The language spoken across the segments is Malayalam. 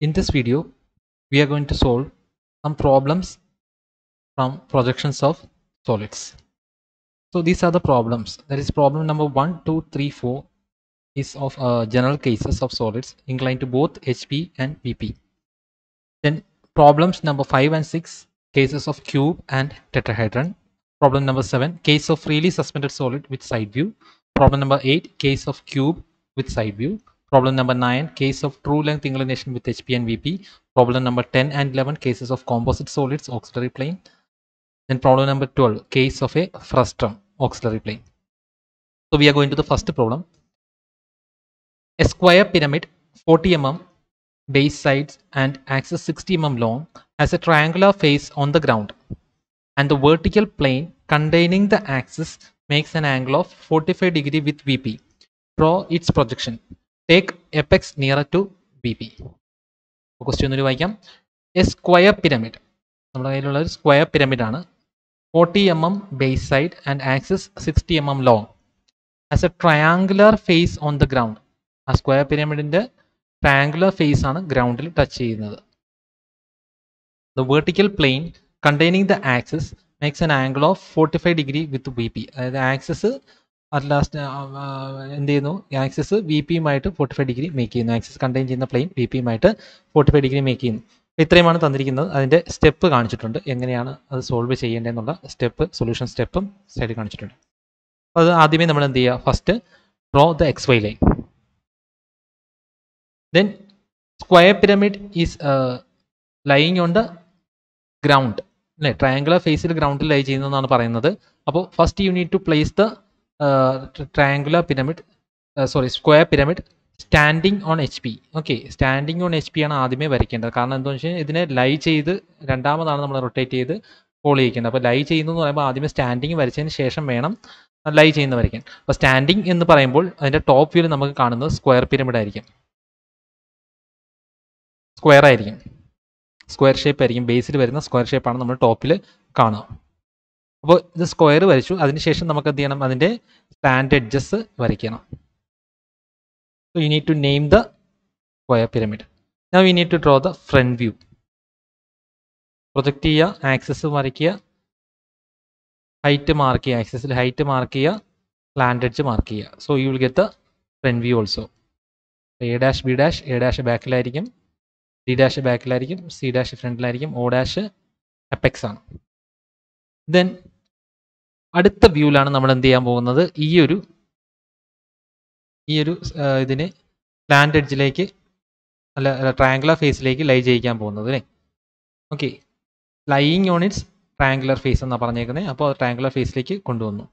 In this video, we are going to solve some problems from projections of solids. So these are the problems. That is problem number 1, 2, 3, 4 is of uh, general cases of solids inclined to both HP and VP. Then problems number 5 and 6 cases of cube and tetrahedron. Problem number 7 case of freely suspended solid with side view. Problem number 8 case of cube with side view. Problem number 9 case of true length inclination with HP and VP. Problem number 10 and 11 cases of composite solids auxiliary plane. Then problem number 12 case of a frustum auxiliary plane. So we are going to the first problem. A square pyramid 40 mm base sides and axis 60 mm long has a triangular face on the ground and the vertical plane containing the axis makes an angle of 45 degree with VP. Draw its projection. Take apex nearer to VP. Question ഒന്നൊരു വായിക്കാം എ സ്ക്വയർ പിരമിഡ് നമ്മുടെ കയ്യിലുള്ള ഒരു സ്ക്വയർ പിരമിഡ് ആണ് forty M M base side and axis sixty M M long as a triangular face on the ground ആ സ്ക്വയർ പിരമിഡിന്റെ ട്രയാങ്കുലർ ഫേസ് ആണ് ഗ്രൗണ്ടിൽ ടച്ച് ചെയ്യുന്നത് the vertical plane containing the axis makes an angle of forty five degree with B P അതായത് ആക്സിസ് അറ്റ് ലാസ്റ്റ് എന്ത് ചെയ്യുന്നു ആക്സിസ് വി പിയുമായിട്ട് ഫോർട്ടി ഫൈവ് ഡിഗ്രി മേക്ക് ചെയ്യുന്നു ആക്സിസ് കണ്ടെയ്ൻ ചെയ്യുന്ന പ്ലെയിൻ വി പിയുമായിട്ട് ഫോർട്ടി ഫൈവ് ഡിഗ്രി മേക്ക് ചെയ്യുന്നു ഇത്രയുമാണ് തന്നിരിക്കുന്നത് അതിൻ്റെ സ്റ്റെപ്പ് കാണിച്ചിട്ടുണ്ട് എങ്ങനെയാണ് അത് സോൾവ് ചെയ്യേണ്ടതെന്നുള്ള സ്റ്റെപ്പ് സൊല്യൂഷൻ സ്റ്റെപ്പും സൈഡിൽ കാണിച്ചിട്ടുണ്ട് അപ്പോൾ അത് ആദ്യമേ നമ്മൾ എന്ത് ചെയ്യുക first draw the X Y line then square pyramid is lying on the ground അല്ലേ ട്രയാങ്കുലർ ഫേസിൽ ഗ്രൗണ്ടിൽ ലൈ ചെയ്യുന്നതെന്നാണ് പറയുന്നത് അപ്പോൾ first you need to place the triangular pyramid sorry square pyramid standing on H P okay standing on H P ആണ് ആദ്യമേ വരയ്ക്കേണ്ടത് കാരണം എന്താണെന്ന് വെച്ച് കഴിഞ്ഞാൽ ഇതിനെ ലൈ ചെയ്ത് രണ്ടാമതാണ് നമ്മൾ റൊട്ടേറ്റ് ചെയ്ത് ഫോളോ ചെയ്യിക്കേണ്ടത് അപ്പോൾ ലൈ ചെയ്യുന്നു എന്ന് പറയുമ്പോൾ ആദ്യമേ സ്റ്റാൻഡിങ് വരച്ചതിന് ശേഷം വേണം ലൈ ചെയ്യുന്ന വരയ്ക്കാൻ അപ്പോൾ സ്റ്റാൻഡിങ് എന്ന് പറയുമ്പോൾ അതിൻ്റെ ടോപ്പ് വ്യൂവിൽ നമുക്ക് കാണുന്നത് സ്ക്വയർ പിരമിഡ് ആയിരിക്കും സ്ക്വയർ ആയിരിക്കും സ്ക്വയർ ഷേപ്പ് ആയിരിക്കും ബേസിൽ വരുന്ന സ്ക്വയർ ഷേപ്പാണ് നമ്മൾ ടോപ്പിൽ കാണുക അപ്പോൾ ഇത് സ്ക്വയർ വരച്ചു അതിനുശേഷം നമുക്ക് എന്ത് ചെയ്യണം അതിൻ്റെ സ്റ്റാൻഡ് എഡ്ജസ് വരയ്ക്കണം so you need to name the square pyramid ഞാൻ we need to draw the front view project ചെയ്യുക ആക്സസ് വരയ്ക്കുക ഹൈറ്റ് മാർക്ക് ചെയ്യുക ആക്സസിൽ ഹൈറ്റ് മാർക്ക് ചെയ്യുക സ്ലാൻഡ് എഡ്ജ് മാർക്ക് ചെയ്യുക so you will get the front view also A dash B dash A dash ബാക്കിലായിരിക്കും ഡി ഡാഷ് ബാക്കിലായിരിക്കും സി ഡാഷ് ഫ്രണ്ടിലായിരിക്കും ഒ ഡാഷ് എപ്പെക്സ് ആണ് ദെൻ അടുത്ത വ്യൂവിലാണ് നമ്മൾ എന്ത് ചെയ്യാൻ പോകുന്നത് ഈ ഒരു ഈ ഒരു ഇതിനെ സ്ലാൻഡ് എഡ്ജിലേക്ക് അല്ല ട്രയാങ്കുലർ ഫേസിലേക്ക് ലൈ ചെയ്യിക്കാൻ പോകുന്നത് അല്ലേ okay lying on its triangular face എന്നാണ് പറഞ്ഞേക്കുന്നത് അപ്പോൾ അത് ട്രയാങ്കുലർ ഫേസിലേക്ക് കൊണ്ടുവന്നു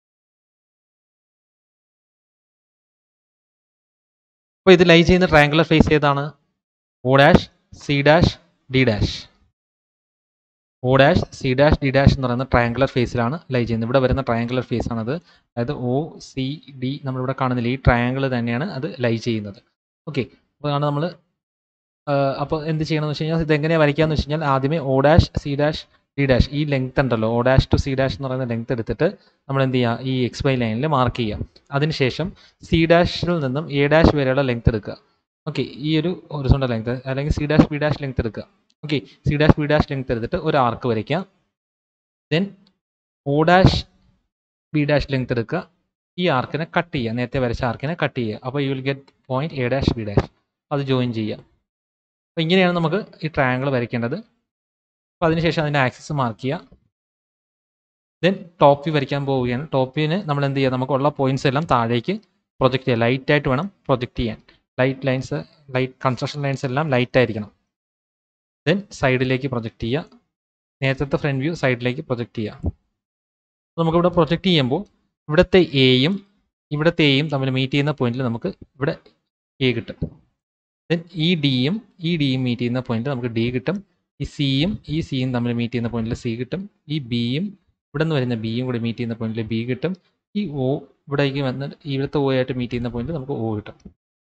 അപ്പോൾ ഇത് ലൈ ചെയ്യുന്ന ട്രയാങ്കുലർ ഫേസ് ഏതാണ് O dash C dash D dash O dash C dash D dash എന്ന് പറയുന്ന ട്രയാങ്കുലർ ഫേസിലാണ് ലൈ ചെയ്യുന്നത് ഇവിടെ വരുന്ന ട്രയാങ്കുലർ ഫേസ് ആണത് അതായത് ഒ സി ഡി നമ്മളിവിടെ കാണുന്നില്ല ഈ ട്രയാങ്കിൾ തന്നെയാണ് അത് ലൈ ചെയ്യുന്നത് ഓക്കെ അപ്പോൾ ആണ് നമ്മൾ അപ്പോൾ എന്ത് ചെയ്യണമെന്ന് വെച്ച് കഴിഞ്ഞാൽ ഇത് എങ്ങനെയാണ് വരയ്ക്കാന്ന് വെച്ച് കഴിഞ്ഞാൽ ആദ്യമേ O dash C dash D dash ഈ ലെങ്ത് ഉണ്ടല്ലോ O dash to C dash എന്ന് പറയുന്ന ലെങ്ത് എടുത്തിട്ട് നമ്മൾ എന്ത് ചെയ്യുക ഈ എക്സ് വൈ ലൈനിൽ മാർക്ക് ചെയ്യുക അതിനുശേഷം സി ഡാഷിൽ നിന്നും എ ഡാഷ് വരെയുള്ള ലെങ്ത് എടുക്കുക ഓക്കെ ഈ ഒരു ഹൊറിസോണ്ടൽ ലെങ്ത് അല്ലെങ്കിൽ C dash B dash length എടുക്കുക okay C dash B dash length എടുത്തിട്ട് ഒരു ആർക്ക് വരയ്ക്കുക then O dash B dash length എടുക്കുക ഈ ആർക്കിനെ കട്ട് ചെയ്യുക നേരത്തെ വരച്ച ആർക്കിനെ കട്ട് ചെയ്യുക അപ്പോൾ you will get point A dash B dash അത് ജോയിൻ ചെയ്യുക അപ്പോൾ ഇങ്ങനെയാണ് നമുക്ക് ഈ ട്രയാങ്കിൾ വരയ്ക്കേണ്ടത് അപ്പോൾ അതിനുശേഷം അതിൻ്റെ ആക്സിസ് മാർക്ക് ചെയ്യുക ദെൻ ടോപ്പ് വ്യൂ വരയ്ക്കാൻ പോവുകയാണ് ടോപ്പ് വ്യൂവിന് നമ്മൾ എന്ത് ചെയ്യുക നമുക്കുള്ള പോയിന്റ്സ് എല്ലാം താഴേക്ക് പ്രൊജക്റ്റ് ചെയ്യുക ലൈറ്റായിട്ട് വേണം പ്രൊജക്റ്റ് ചെയ്യാൻ light lines light construction lines എല്ലാം ലൈറ്റ് ആയിരിക്കണം ദെൻ സൈഡിലേക്ക് പ്രൊജക്റ്റ് ചെയ്യുക നേരത്തെ ഫ്രണ്ട് വ്യൂ സൈഡിലേക്ക് പ്രൊജക്റ്റ് ചെയ്യുക നമുക്കിവിടെ പ്രൊജക്റ്റ് ചെയ്യുമ്പോൾ ഇവിടുത്തെ എയും ഇവിടുത്തെ എയും തമ്മിൽ മീറ്റ് ചെയ്യുന്ന പോയിന്റിൽ നമുക്ക് ഇവിടെ എ കിട്ടും ദെൻ ഈ ഡിയും ഈ ഡിയും മീറ്റ് ചെയ്യുന്ന പോയിന്റിൽ നമുക്ക് ഡി കിട്ടും ഈ സിയും ഈ സിയും തമ്മിൽ മീറ്റ് ചെയ്യുന്ന പോയിന്റിൽ സി കിട്ടും ഈ ബിയും ഇവിടെ നിന്ന് വരുന്ന ബിയും കൂടി മീറ്റ് ചെയ്യുന്ന പോയിന്റിൽ ബി കിട്ടും ഈ ഒ ഇവിടേക്ക് വന്ന് ഇവിടുത്തെ ഒ ആയിട്ട് മീറ്റ് ചെയ്യുന്ന പോയിന്റിൽ നമുക്ക് ഒ കിട്ടും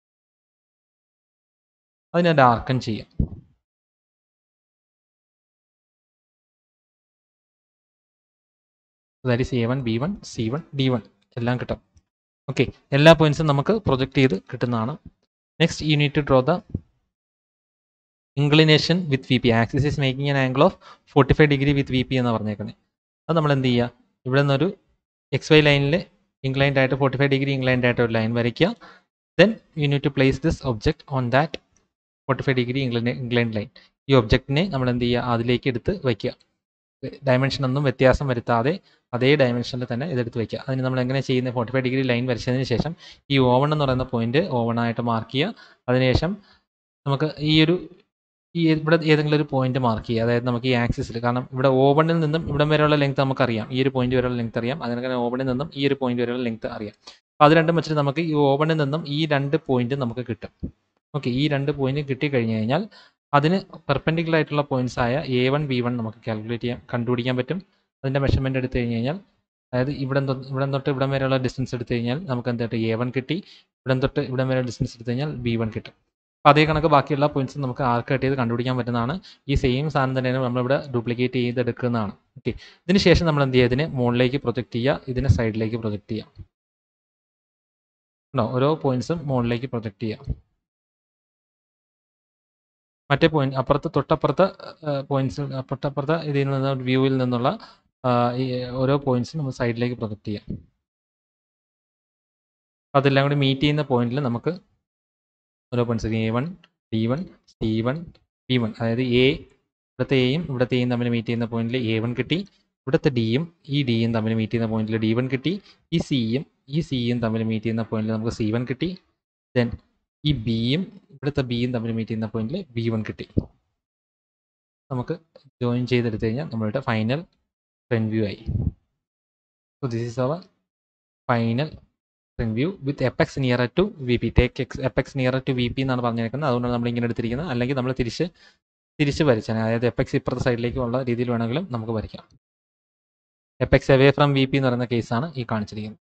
അതിനെ ഡാർക്കൻ ചെയ്യാം that is A one B one C one D one എല്ലാം കിട്ടും ഓക്കെ എല്ലാ പോയിന്റ്സും നമുക്ക് പ്രൊജക്റ്റ് ചെയ്ത് കിട്ടുന്നതാണ് next you need to draw the inclination with V P axis is making an angle of forty five degree with V P എന്ന് പറഞ്ഞേക്കുന്നത് അത് നമ്മൾ എന്ത് ചെയ്യുക ഇവിടെ നിന്നൊരു എക്സ് വൈ ലൈനിൽ ഇൻക്ലൈൻഡ് ആയിട്ട് ഫോർട്ടി ഫൈവ് ഡിഗ്രി ഇൻക്ലൈൻഡ് ആയിട്ട് ഒരു ലൈൻ വരയ്ക്കുക then you need to place this object on that forty five degree incline inclined line ഈ ഒബ്ജക്റ്റിനെ നമ്മൾ എന്ത് ചെയ്യുക അതിലേക്ക് എടുത്ത് വയ്ക്കുക ഡയമെൻഷൻ ഒന്നും വ്യത്യാസം വരുത്താതെ അതേ ഡയമെൻഷനിൽ തന്നെ ഇതെടുത്ത് വയ്ക്കുക അതിന് നമ്മൾ എങ്ങനെ ചെയ്യുന്നത് ഫോർട്ടി ഫൈവ് ഡിഗ്രി ലൈൻ വരച്ചതിന് ശേഷം ഈ ഓവൺ എന്ന് പറയുന്ന പോയിന്റ് ഓവൺ ആയിട്ട് മാർക്ക് ചെയ്യുക അതിനുശേഷം നമുക്ക് ഈ ഒരു ഈ ഇവിടെ ഏതെങ്കിലും ഒരു പോയിന്റ് മാർക്ക് ചെയ്യുക അതായത് നമുക്ക് ഈ ആക്സിസിൽ കാരണം ഇവിടെ ഓവണിൽ നിന്നും ഇവിടം വരെയുള്ള ലെങ്ത് നമുക്കറിയാം ഈ ഒരു പോയിന്റ് വരെയുള്ള ലെങ്ത് അറിയാം അതിനൊക്കെ ഓവണിൽ നിന്നും ഈ ഒരു പോയിന്റ് വരെയുള്ള ലെങ്ത് അറിയാം അപ്പോൾ അത് രണ്ടും വെച്ചിട്ട് നമുക്ക് ഈ ഓവണിൽ നിന്നും ഈ രണ്ട് പോയിന്റ് നമുക്ക് കിട്ടും ഓക്കെ ഈ രണ്ട് പോയിന്റ് കിട്ടിക്കഴിഞ്ഞ് കഴിഞ്ഞാൽ അതിന് പെർപെൻഡിക്കുലർ ആയിട്ടുള്ള പോയിന്റ്സ് ആയ എ വൺ ബി വൺ നമുക്ക് കാൽക്കുലേറ്റ് ചെയ്യാൻ കണ്ടുപിടിക്കാൻ പറ്റും അതിൻ്റെ മെഷർമെൻറ്റ് എടുത്തു കഴിഞ്ഞ് കഴിഞ്ഞാൽ അതായത് ഇവിടെ ഇവിടെ തൊട്ട് ഇവിടം വരെയുള്ള ഡിസ്റ്റൻസ് എടുത്തു കഴിഞ്ഞാൽ നമുക്ക് എന്തായിട്ട് എ വൺ കിട്ടി ഇവിടം തൊട്ട് ഇവിടം വരെ ഡിസ്റ്റൻസ് എടുത്തു കഴിഞ്ഞാൽ ബി വൺ കിട്ടും അപ്പോൾ അതേ കണക്ക് ബാക്കിയുള്ള പോയിന്റ്സ് നമുക്ക് ആർക്ക് കട്ട് ചെയ്ത് കണ്ടുപിടിക്കാൻ പറ്റുന്നതാണ് ഈ സെയിം സാധനം തന്നെയാണ് നമ്മളിവിടെ ഡ്യൂപ്ലിക്കേറ്റ് ചെയ്തെടുക്കുന്നതാണ് ഓക്കെ ഇതിന് ശേഷം നമ്മൾ എന്ത് ചെയ്യുക ഇതിനെ മുകളിലേക്ക് പ്രൊജക്റ്റ് ചെയ്യുക ഇതിനെ സൈഡിലേക്ക് പ്രൊജക്റ്റ് ചെയ്യാം ഉണ്ടോ ഓരോ പോയിന്റ്സും മുകളിലേക്ക് പ്രൊജക്റ്റ് ചെയ്യുക മറ്റേ പോയിന്റ് അപ്പുറത്ത് തൊട്ടപ്പുറത്തെ പോയിന്റ്സ് തൊട്ടപ്പുറത്തെ ഇതിൽ നിന്ന് വ്യൂവിൽ നിന്നുള്ള ഈ ഓരോ പോയിന്റ്സും നമ്മൾ സൈഡിലേക്ക് പ്രൊജക്റ്റ് ചെയ്യാം അതെല്ലാം കൂടി മീറ്റ് ചെയ്യുന്ന പോയിന്റിൽ നമുക്ക് ഓരോ points A one D one C one B one അതായത് എ ഇവിടുത്തെ എയും ഇവിടുത്തെ എയും തമ്മിൽ മീറ്റ് ചെയ്യുന്ന പോയിന്റിൽ എ വൺ കിട്ടി ഇവിടുത്തെ ഡിയും ഈ ഡിയും തമ്മിൽ മീറ്റ് ചെയ്യുന്ന പോയിന്റിൽ ഡി വൺ കിട്ടി ഈ സിയും ഈ സിയും തമ്മിൽ മീറ്റ് ചെയ്യുന്ന പോയിന്റിൽ നമുക്ക് സി വൺ കിട്ടി ദെൻ ഈ ബിയും ഇവിടുത്തെ ബിയും തമ്മിൽ മീറ്റ് ചെയ്യുന്ന പോയിന്റിൽ ബി വൺ കിട്ടി നമുക്ക് ജോയിൻ ചെയ്തെടുത്തു കഴിഞ്ഞാൽ നമ്മളുടെ ഫൈനൽ ഫ്രണ്ട് വ്യൂ ആയി so this is our final front view with apex near to V P take X apex near to V P എന്നാണ് പറഞ്ഞിരിക്കുന്നത് അതുകൊണ്ടാണ് നമ്മൾ ഇങ്ങനെ എടുത്തിരിക്കുന്നത് അല്ലെങ്കിൽ നമ്മൾ തിരിച്ച് തിരിച്ച് വരച്ചാൽ അതായത് എപ്പെക്സ് ഇപ്പുറത്തെ സൈഡിലേക്ക് ഉള്ള രീതിയിൽ വേണമെങ്കിലും നമുക്ക് വരയ്ക്കാം apex away from V P എന്ന് പറയുന്ന കേസാണ് ഈ കാണിച്ചിരിക്കുന്നത്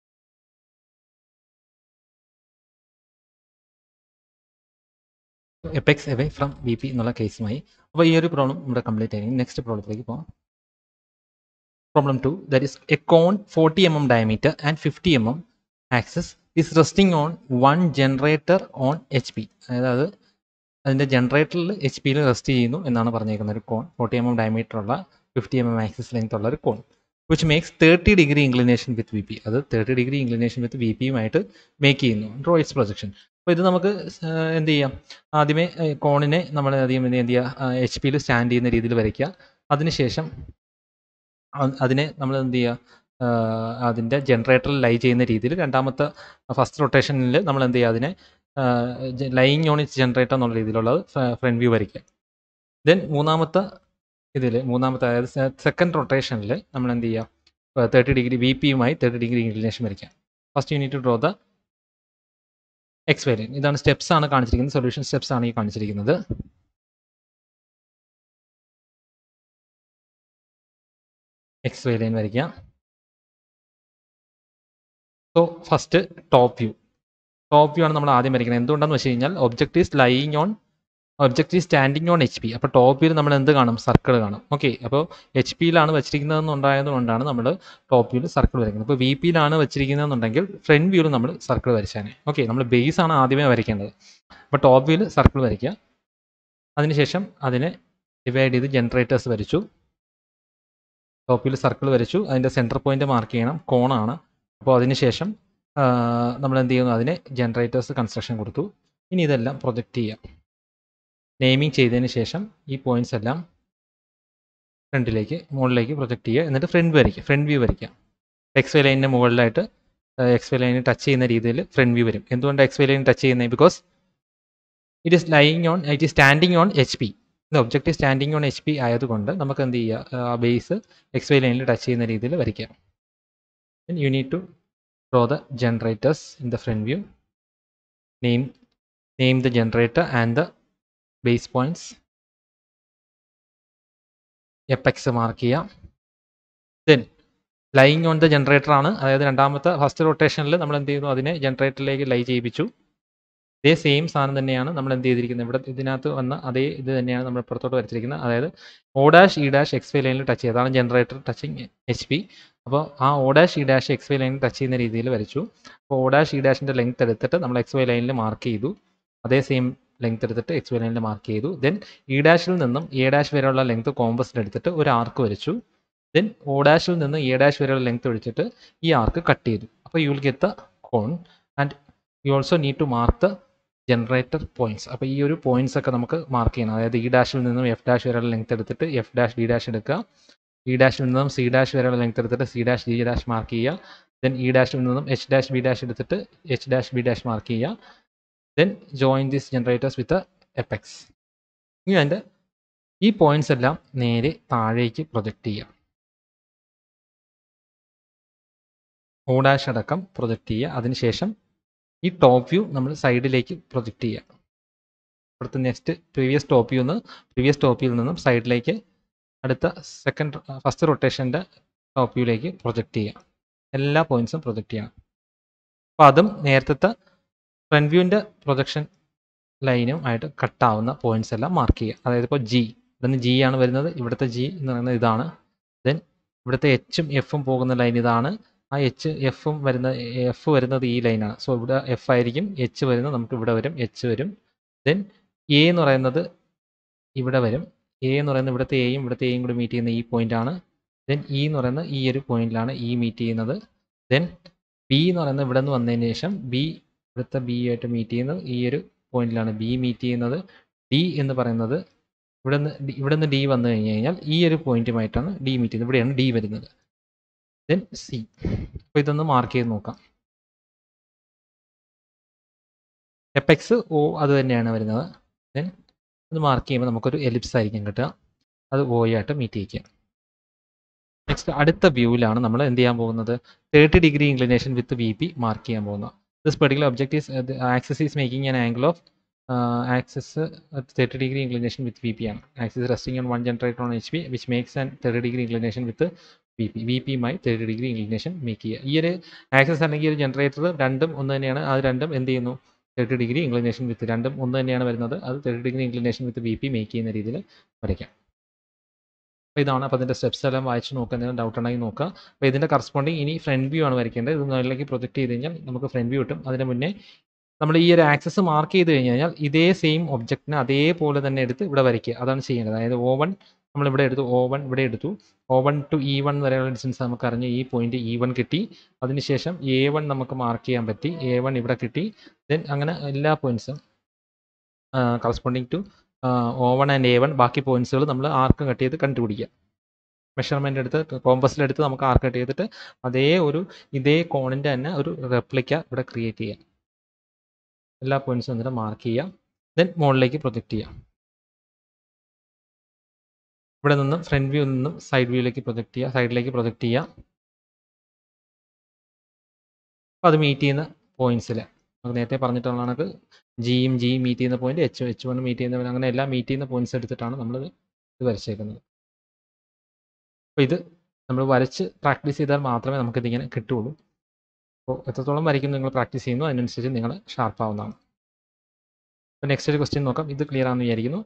apex away from V P എന്നുള്ള കേസുമായി അപ്പോൾ ഈ ഒരു പ്രോബ്ലം ഇവിടെ കംപ്ലീറ്റ് ആയിരിക്കും നെക്സ്റ്റ് പ്രോബ്ലത്തിലേക്ക് പോകാം problem two that is a cone forty M M diameter and fifty M M axis is resting on one generator on H P അതായത് അതിൻ്റെ ജനറേറ്ററിൽ എച്ച് പിയിൽ റെസ്റ്റ് ചെയ്യുന്നു എന്നാണ് പറഞ്ഞേക്കുന്നത് ഒരു cone forty M M diameter ഉള്ള fifty M M axis length ഉള്ള ഒരു cone which makes thirty degree inclination with V P അത് thirty degree inclination with V പിയുമായിട്ട് മേക്ക് ചെയ്യുന്നു ഡ്രോ ഇറ്റ്സ് പ്രൊജക്ഷൻ അപ്പോൾ ഇത് നമുക്ക് എന്ത് ചെയ്യാം ആദ്യമേ കോണിനെ നമ്മൾ അധികം എന്ത് ചെയ്യുക എച്ച് പിയിൽ സ്റ്റാൻഡ് ചെയ്യുന്ന രീതിയിൽ വരയ്ക്കുക അതിനുശേഷം അതിനെ നമ്മൾ എന്ത് ചെയ്യുക അതിൻ്റെ ജനറേറ്ററിൽ ലൈ ചെയ്യുന്ന രീതിയിൽ രണ്ടാമത്തെ ഫസ്റ്റ് റൊട്ടേഷനിൽ നമ്മൾ എന്ത് ചെയ്യുക അതിനെ ലൈങ് ഓൺ ഇറ്റ്സ് ജനറേറ്റർ എന്നുള്ള രീതിയിലുള്ളത് ഫ്രണ്ട് വ്യൂ വരയ്ക്കുക ദെൻ മൂന്നാമത്തെ ഇതിൽ മൂന്നാമത്തെ അതായത് സെക്കൻഡ് റൊട്ടേഷനിൽ നമ്മൾ എന്ത് ചെയ്യുക തേർട്ടി ഡിഗ്രി വി പിയുമായി തേർട്ടി ഡിഗ്രി ഇൻക്ലിനേഷൻ വരയ്ക്കുക first you need to draw the X Y line ഇതാണ് സ്റ്റെപ്സ് ആണ് കാണിച്ചിരിക്കുന്നത് സൊല്യൂഷൻ സ്റ്റെപ്സ് ആണ് ഈ കാണിച്ചിരിക്കുന്നത് എക്സ് വൈ ലൈൻ വരയ്ക്കുക so first top view top view ആണ് നമ്മൾ ആദ്യം വരയ്ക്കുന്നത് എന്തുകൊണ്ടാണെന്ന് വെച്ച് കഴിഞ്ഞാൽ object is lying on object is standing on H P അപ്പോൾ ടോപ്പ് വ്യൂവിൽ നമ്മൾ എന്ത് കാണും സർക്കിൾ കാണും ഓക്കെ അപ്പോൾ എച്ച് പിയിലാണ് വെച്ചിരിക്കുന്നതെന്നുണ്ടായതുകൊണ്ടാണ് നമ്മൾ ടോപ്പ് വ്യൂവിൽ സർക്കിൾ വരയ്ക്കുന്നത് ഇപ്പോൾ വി പിയിലാണ് വെച്ചിരിക്കുന്നതെന്നുണ്ടെങ്കിൽ ഫ്രണ്ട് വ്യൂവിൽ നമ്മൾ സർക്കിൾ വരച്ചാണ് ഓക്കെ നമ്മൾ ബേസ് ആണ് ആദ്യമേ വരയ്ക്കേണ്ടത് അപ്പോൾ ടോപ്പ് വ്യൂവിൽ സർക്കിൾ വരയ്ക്കുക അതിനുശേഷം അതിനെ ഡിവൈഡ് ചെയ്ത് ജനറേറ്റേഴ്സ് വരച്ചു ടോപ്പിൽ സർക്കിൾ വരച്ചു അതിൻ്റെ സെൻറ്റർ പോയിന്റ് മാർക്ക് ചെയ്യണം കോണാണ് അപ്പോൾ അതിനുശേഷം നമ്മൾ എന്ത് ചെയ്യുന്നു അതിന് ജനറേറ്റേഴ്സ് കൺസ്ട്രക്ഷൻ കൊടുത്തു ഇനി ഇതെല്ലാം പ്രൊജക്റ്റ് ചെയ്യാം നെയിമിങ് ചെയ്തതിന് ശേഷം ഈ പോയിന്റ്സ് എല്ലാം ഫ്രണ്ടിലേക്ക് മുകളിലേക്ക് പ്രൊജക്റ്റ് ചെയ്യുക എന്നിട്ട് ഫ്രണ്ട് വരയ്ക്കുക ഫ്രണ്ട് വ്യൂ വരയ്ക്കുക എക്സ് വൈ ലൈനിൻ്റെ മുകളിലായിട്ട് എക്സ് വൈ ലൈനിൽ ടച്ച് ചെയ്യുന്ന രീതിയിൽ ഫ്രണ്ട് വ്യൂ വരും എന്തുകൊണ്ട് എക്സ് വൈ ലൈൻ ടച്ച് ചെയ്യുന്നത് because it is lying on it is standing on H P object standing on H P ആയതുകൊണ്ട് നമുക്ക് എന്ത് ചെയ്യുക ആ ബേസ് എക്സ് വൈ ലൈനിൽ ടച്ച് ചെയ്യുന്ന രീതിയിൽ വരയ്ക്കാം you need to draw the generators in the front view name name the generator and the base points apex mark ചെയ്യാം then lying on the generator ആണ് അതായത് രണ്ടാമത്തെ ഫസ്റ്റ് റൊട്ടേഷനിൽ നമ്മൾ എന്ത് ചെയ്യുന്നു അതിനെ ജനറേറ്ററിലേക്ക് ലൈ ചെയ്യിപ്പിച്ചു ഇതേ സെയിം സാധനം തന്നെയാണ് നമ്മൾ എന്ത് ചെയ്തിരിക്കുന്നത് ഇവിടെ ഇതിനകത്ത് വന്ന അതേ ഇത് തന്നെയാണ് നമ്മൾ പുറത്തോട്ട് വരച്ചിരിക്കുന്നത് അതായത് O dash E dash X Y ലൈനിൽ ടച്ച് ചെയ്യുക അതാണ് ജനറേറ്റർ ടച്ചിങ് എച്ച് പി അപ്പോൾ ആ O dash E dash X Y ലൈനിൽ ടച്ച് ചെയ്യുന്ന രീതിയിൽ വരച്ചു അപ്പോൾ ഓ ഡാഷ് ഇ ഡാഷിൻ്റെ ലെങ്ത് എടുത്തിട്ട് നമ്മൾ എക്സ് വൈ ലൈനിൽ മാർക്ക് ചെയ്തു അതേ സെയിം ലെങ്ത് എടുത്തിട്ട് എക്സ് വൈ ലൈനിൽ മാർക്ക് ചെയ്തു ദെൻ ഇ ഡാഷിൽ നിന്നും എ ഡാഷ് വരെയുള്ള ലെങ്ത് കോമ്പസിൽ എടുത്തിട്ട് ഒരു ആർക്ക് വരച്ചു ദെൻ ഒ ഡാഷിൽ നിന്ന് എ ഡാഷ് വരെയുള്ള ലെങ്ത് ഒഴിച്ചിട്ട് ഈ ആർക്ക് കട്ട് ചെയ്തു അപ്പോൾ you will get the cone and you also need to mark the generator points അപ്പോൾ ഈ ഒരു പോയിന്റ്സ് ഒക്കെ നമുക്ക് മാർക്ക് ചെയ്യണം അതായത് ഇ ഡാഷിൽ നിന്നും എഫ് ഡാഷ് വരെയുള്ള ലെങ്ത് എടുത്തിട്ട് എഫ് ഡാഷ് ഡി ഡാഷ് എടുക്കുക ഇ ഡാഷിൽ നിന്നും സി ഡാഷ് വരെയുള്ള ലെങ്ത് എടുത്തിട്ട് C dash D dash mark ചെയ്യുക ദെൻ ഇ ഡാഷിൽ നിന്നും എച്ച് ഡാഷ് ബി ഡാഷ് എടുത്തിട്ട് H dash B dash mark ചെയ്യുക then join this generators with apex ഇനി അതിൻ്റെ ഈ പോയിന്റ്സ് എല്ലാം നേരെ താഴേക്ക് പ്രൊജക്റ്റ് ചെയ്യുക ഓ ഡാഷ് അടക്കം പ്രൊജക്റ്റ് ചെയ്യുക അതിനുശേഷം ഈ ടോപ്പ് വ്യൂ നമ്മൾ സൈഡിലേക്ക് പ്രൊജക്റ്റ് ചെയ്യുക അടുത്ത നെക്സ്റ്റ് പ്രീവിയസ് ടോപ്പ് വ്യൂ നിന്ന് പ്രീവിയസ് ടോപ്പ് വ്യൂവിൽ നിന്നും സൈഡിലേക്ക് അടുത്ത സെക്കൻഡ് ഫസ്റ്റ് റൊട്ടേഷൻ്റെ ടോപ്പ് വ്യൂയിലേക്ക് പ്രൊജക്റ്റ് ചെയ്യുക എല്ലാ പോയിന്റ്സും പ്രൊജക്റ്റ് ചെയ്യണം അപ്പോൾ അതും നേരത്തെ ഫ്രണ്ട് വ്യൂവിൻ്റെ പ്രൊജക്ഷൻ ലൈനും ആയിട്ട് കട്ടാവുന്ന പോയിന്റ്സ് എല്ലാം മാർക്ക് ചെയ്യുക അതായത് ഇപ്പോൾ ജി ഇവിടുന്ന് ജി ആണ് വരുന്നത് ഇവിടുത്തെ ജി എന്ന് പറയുന്നത് ഇതാണ് ദെൻ ഇവിടുത്തെ എച്ചും എഫും പോകുന്ന ലൈൻ ഇതാണ് ആ എച്ച് എഫും വരുന്ന എഫ് വരുന്നത് ഈ ലൈനാണ് സോ ഇവിടെ എഫ് ആയിരിക്കും എച്ച് വരുന്നത് നമുക്ക് ഇവിടെ വരും എച്ച് വരും ദെൻ എ എന്ന് പറയുന്നത് ഇവിടെ വരും എ എന്ന് പറയുന്നത് ഇവിടുത്തെ എയും ഇവിടുത്തെ എയും കൂടി മീറ്റ് ചെയ്യുന്ന ഈ പോയിന്റ് ആണ് ദെൻ ഇ എന്ന് പറയുന്നത് ഈ ഒരു പോയിന്റിലാണ് ഇ മീറ്റ് ചെയ്യുന്നത് ദെൻ ബി എന്ന് പറയുന്നത് ഇവിടെ നിന്ന് വന്നതിന് ശേഷം ബി ഇവിടുത്തെ ബി ആയിട്ട് മീറ്റ് ചെയ്യുന്നത് ഈ ഒരു പോയിന്റിലാണ് ബി മീറ്റ് ചെയ്യുന്നത് ഡി എന്ന് പറയുന്നത് ഇവിടെ നിന്ന് ഇവിടെ നിന്ന് ഡി വന്നു കഴിഞ്ഞ് കഴിഞ്ഞാൽ ഈ ഒരു പോയിന്റുമായിട്ടാണ് ഡി മീറ്റ് ചെയ്യുന്നത് ഇവിടെയാണ് ഡി വരുന്നത് ദെൻ സി അപ്പോൾ ഇതൊന്ന് മാർക്ക് ചെയ്ത് നോക്കാം എപ്പെക്സ് ഒ അത് തന്നെയാണ് വരുന്നത് ദെൻ അത് മാർക്ക് ചെയ്യുമ്പോൾ നമുക്കൊരു എലിപ്സ് ആയിരിക്കും കിട്ടുക അത് ഒ ആയിട്ട് മീറ്റ് ചെയ്യിക്കുക നെക്സ്റ്റ് അടുത്ത വ്യൂവിലാണ് നമ്മൾ എന്ത് ചെയ്യാൻ പോകുന്നത് thirty degree inclination with V P mark ചെയ്യാൻ പോകുന്നത് this particular object is axis is making an angle of axis thirty degree inclination with V P ആണ് axis resting on one generator on H P which makes an thirty degree inclination with V P V പിയുമായി തേർട്ടി ഡിഗ്രി ഇൻക്ലിനേഷൻ മേക്ക് ചെയ്യുക ഈ ഒരു ആക്സസ് അല്ലെങ്കിൽ ഒരു ജനറേറ്റർ രണ്ടും ഒന്ന് തന്നെയാണ് അത് രണ്ടും എന്ത് ചെയ്യുന്നു തേർട്ടി ഡിഗ്രി ഇൻക്ലിനേഷൻ വിത്ത് രണ്ടും ഒന്ന് തന്നെയാണ് വരുന്നത് അത് thirty degree inclination with V P make ചെയ്യുന്ന രീതിയിൽ വരയ്ക്കാം അപ്പോൾ ഇതാണ് അപ്പോൾ അതിൻ്റെ സ്റ്റെപ്സ് എല്ലാം വായിച്ച് നോക്കുക എന്തെങ്കിലും ഡൗട്ട് ഉണ്ടെങ്കിൽ നോക്കുക അപ്പോൾ ഇതിൻ്റെ കറസ്പോണ്ടിങ് ഇനി ഫ്രണ്ട് വ്യൂ ആണ് വരയ്ക്കേണ്ടത് ഇത് മുകളിലേക്ക് പ്രൊജക്റ്റ് ചെയ്ത് കഴിഞ്ഞാൽ നമുക്ക് ഫ്രണ്ട് വ്യൂ കിട്ടും അതിന് മുന്നേ നമ്മൾ ഈ ഒരു ആക്സസ് മാർക്ക് ചെയ്ത് കഴിഞ്ഞ് കഴിഞ്ഞാൽ ഇതേ സെയിം ഒബ്ജക്റ്റിനെ അതേപോലെ തന്നെ എടുത്ത് ഇവിടെ വരയ്ക്കുക അതാണ് ചെയ്യേണ്ടത് അതായത് ഓ വൺ നമ്മൾ ഇവിടെ എടുത്തു ഓ വൺ ഇവിടെ എടുത്തു O one to E one വരെയുള്ള ഡിസ്റ്റൻസ് നമുക്ക് അറിഞ്ഞു ഈ പോയിന്റ് ഇ വൺ കിട്ടി അതിനുശേഷം എ വൺ നമുക്ക് മാർക്ക് ചെയ്യാൻ പറ്റി എ വൺ ഇവിടെ കിട്ടി ദെൻ അങ്ങനെ എല്ലാ പോയിന്റ്സും corresponding to O one and A one ബാക്കി പോയിന്റ്സുകൾ നമ്മൾ ആർക്ക് കട്ട് ചെയ്ത് കണ്ടുപിടിക്കുക മെഷർമെൻ്റ് എടുത്ത് കോമ്പസിലെടുത്ത് നമുക്ക് ആർക്ക് കട്ട് ചെയ്തിട്ട് അതേ ഒരു ഇതേ കോണിൻ്റെ തന്നെ ഒരു റെപ്ലിക്ക ഇവിടെ ക്രിയേറ്റ് ചെയ്യാം എല്ലാ പോയിന്റ്സും എന്നിട്ട് മാർക്ക് ചെയ്യാം ദെൻ മുകളിലേക്ക് പ്രൊജക്റ്റ് ചെയ്യാം ഇവിടെ നിന്ന് ഫ്രണ്ട് വ്യൂ നിന്നും സൈഡ് വ്യൂയിലേക്ക് പ്രൊജക്റ്റ് ചെയ്യുക സൈഡിലേക്ക് പ്രൊജക്റ്റ് ചെയ്യുക അപ്പോൾ അത് മീറ്റ് ചെയ്യുന്ന പോയിന്റ്സിൽ നമുക്ക് നേരത്തെ പറഞ്ഞിട്ടുള്ള കണക്ക് ജിയും ജിയും മീറ്റ് ചെയ്യുന്ന point H H one meet ചെയ്യുന്ന അങ്ങനെ എല്ലാം മീറ്റ് ചെയ്യുന്ന പോയിന്റ്സ് എടുത്തിട്ടാണ് നമ്മൾ ഇത് വരച്ചേക്കുന്നത് അപ്പോൾ ഇത് നമ്മൾ വരച്ച് പ്രാക്ടീസ് ചെയ്താൽ മാത്രമേ നമുക്ക് ഇതിങ്ങനെ കിട്ടുള്ളൂ അപ്പോൾ എത്രത്തോളം വരയ്ക്കും നിങ്ങൾ പ്രാക്ടീസ് ചെയ്യുന്നു അതിനനുസരിച്ച് നിങ്ങൾ ഷാർപ്പ് ആവുന്നതാണ് അപ്പോൾ നെക്സ്റ്റ് ഒരു ക്വസ്റ്റ്യൻ നോക്കാം ഇത് ക്ലിയർ ആണെന്ന് വിചാരിക്കുന്നു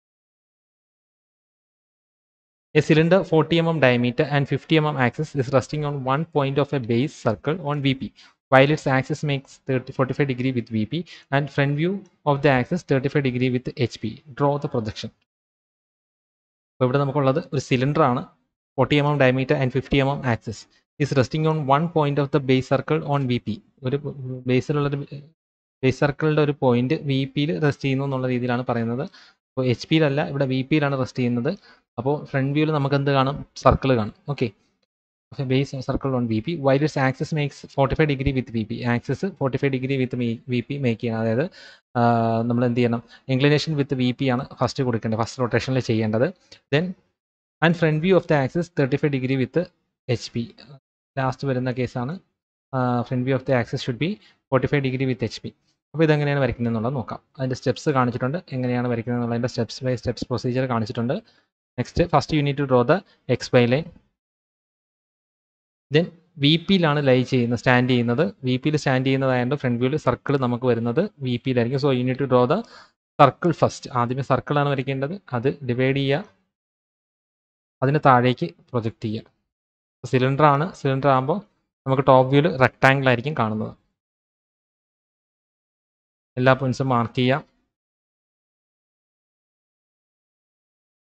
A cylinder 40 mm diameter and 50 mm axis is resting on one point of a base circle on VP, while its axis makes 30, 45 degree with VP and front view of the axis 35 degree with HP. Draw the projection. അപ്പോൾ ഇവിടെ നമുക്കുള്ളത് ഒരു സിലിണ്ടർ ആണ് forty M M diameter and fifty M M axis is resting on one point of the base circle on V P ഒരു ബേസിലുള്ളൊരു ബേസ് സർക്കിളിൻ്റെ ഒരു പോയിന്റ് വി പിയിൽ റെസ്റ്റ് ചെയ്യുന്നു എന്നുള്ള രീതിയിലാണ് പറയുന്നത് അപ്പോൾ എച്ച് പിയിലല്ല ഇവിടെ വി പിയിലാണ് റെസ്റ്റ് ചെയ്യുന്നത് അപ്പോൾ ഫ്രണ്ട് വ്യൂവിൽ നമുക്ക് എന്ത് കാണും സർക്കിൾ കാണും okay base circle on V P while its axis makes forty five degree with V P axis forty five degree with V P make ചെയ്യണം അതായത് നമ്മൾ എന്ത് ചെയ്യണം ഇൻക്ലിനേഷൻ വിത്ത് വി പി ആണ് ഫസ്റ്റ് കൊടുക്കേണ്ടത് ഫസ്റ്റ് റൊട്ടേഷനിൽ ചെയ്യേണ്ടത് then and front view of the axis thirty five degree with H P last വരുന്ന കേസാണ് front view of the axis should be forty five degree with H P അപ്പോൾ ഇതെങ്ങനെയാണ് വരയ്ക്കുന്നത് എന്നുള്ളത് നോക്കാം അതിൻ്റെ സ്റ്റെപ്സ് കാണിച്ചിട്ടുണ്ട് എങ്ങനെയാണ് വരയ്ക്കുന്നത് എന്നുള്ളതിൻ്റെ സ്റ്റെപ്സ് ബൈ സ്റ്റെപ്സ് പ്രൊസീജിയർ കാണിച്ചിട്ടുണ്ട് next first you need to draw the X Y line then V പിയിലാണ് ലൈ ചെയ്യുന്നത് സ്റ്റാൻഡ് ചെയ്യുന്നത് വി പിയിൽ സ്റ്റാൻഡ് ചെയ്യുന്നതായതുകൊണ്ട് ഫ്രണ്ട് വ്യൂവിൽ സർക്കിൾ നമുക്ക് വരുന്നത് വി പിയിലായിരിക്കും so you need to draw the circle first ആദ്യമേ സർക്കിളാണ് വരയ്ക്കേണ്ടത് അത് ഡിവൈഡ് ചെയ്യുക അതിന് താഴേക്ക് പ്രൊജക്റ്റ് ചെയ്യുക സിലിണ്ടർ ആണ് സിലിണ്ടർ ആകുമ്പോൾ നമുക്ക് ടോപ്പ് വ്യൂവിൽ റെക്ടാങ്കിൾ ആയിരിക്കും കാണുന്നത് എല്ലാ പോയിന്റ്സും മാർക്ക് ചെയ്യാം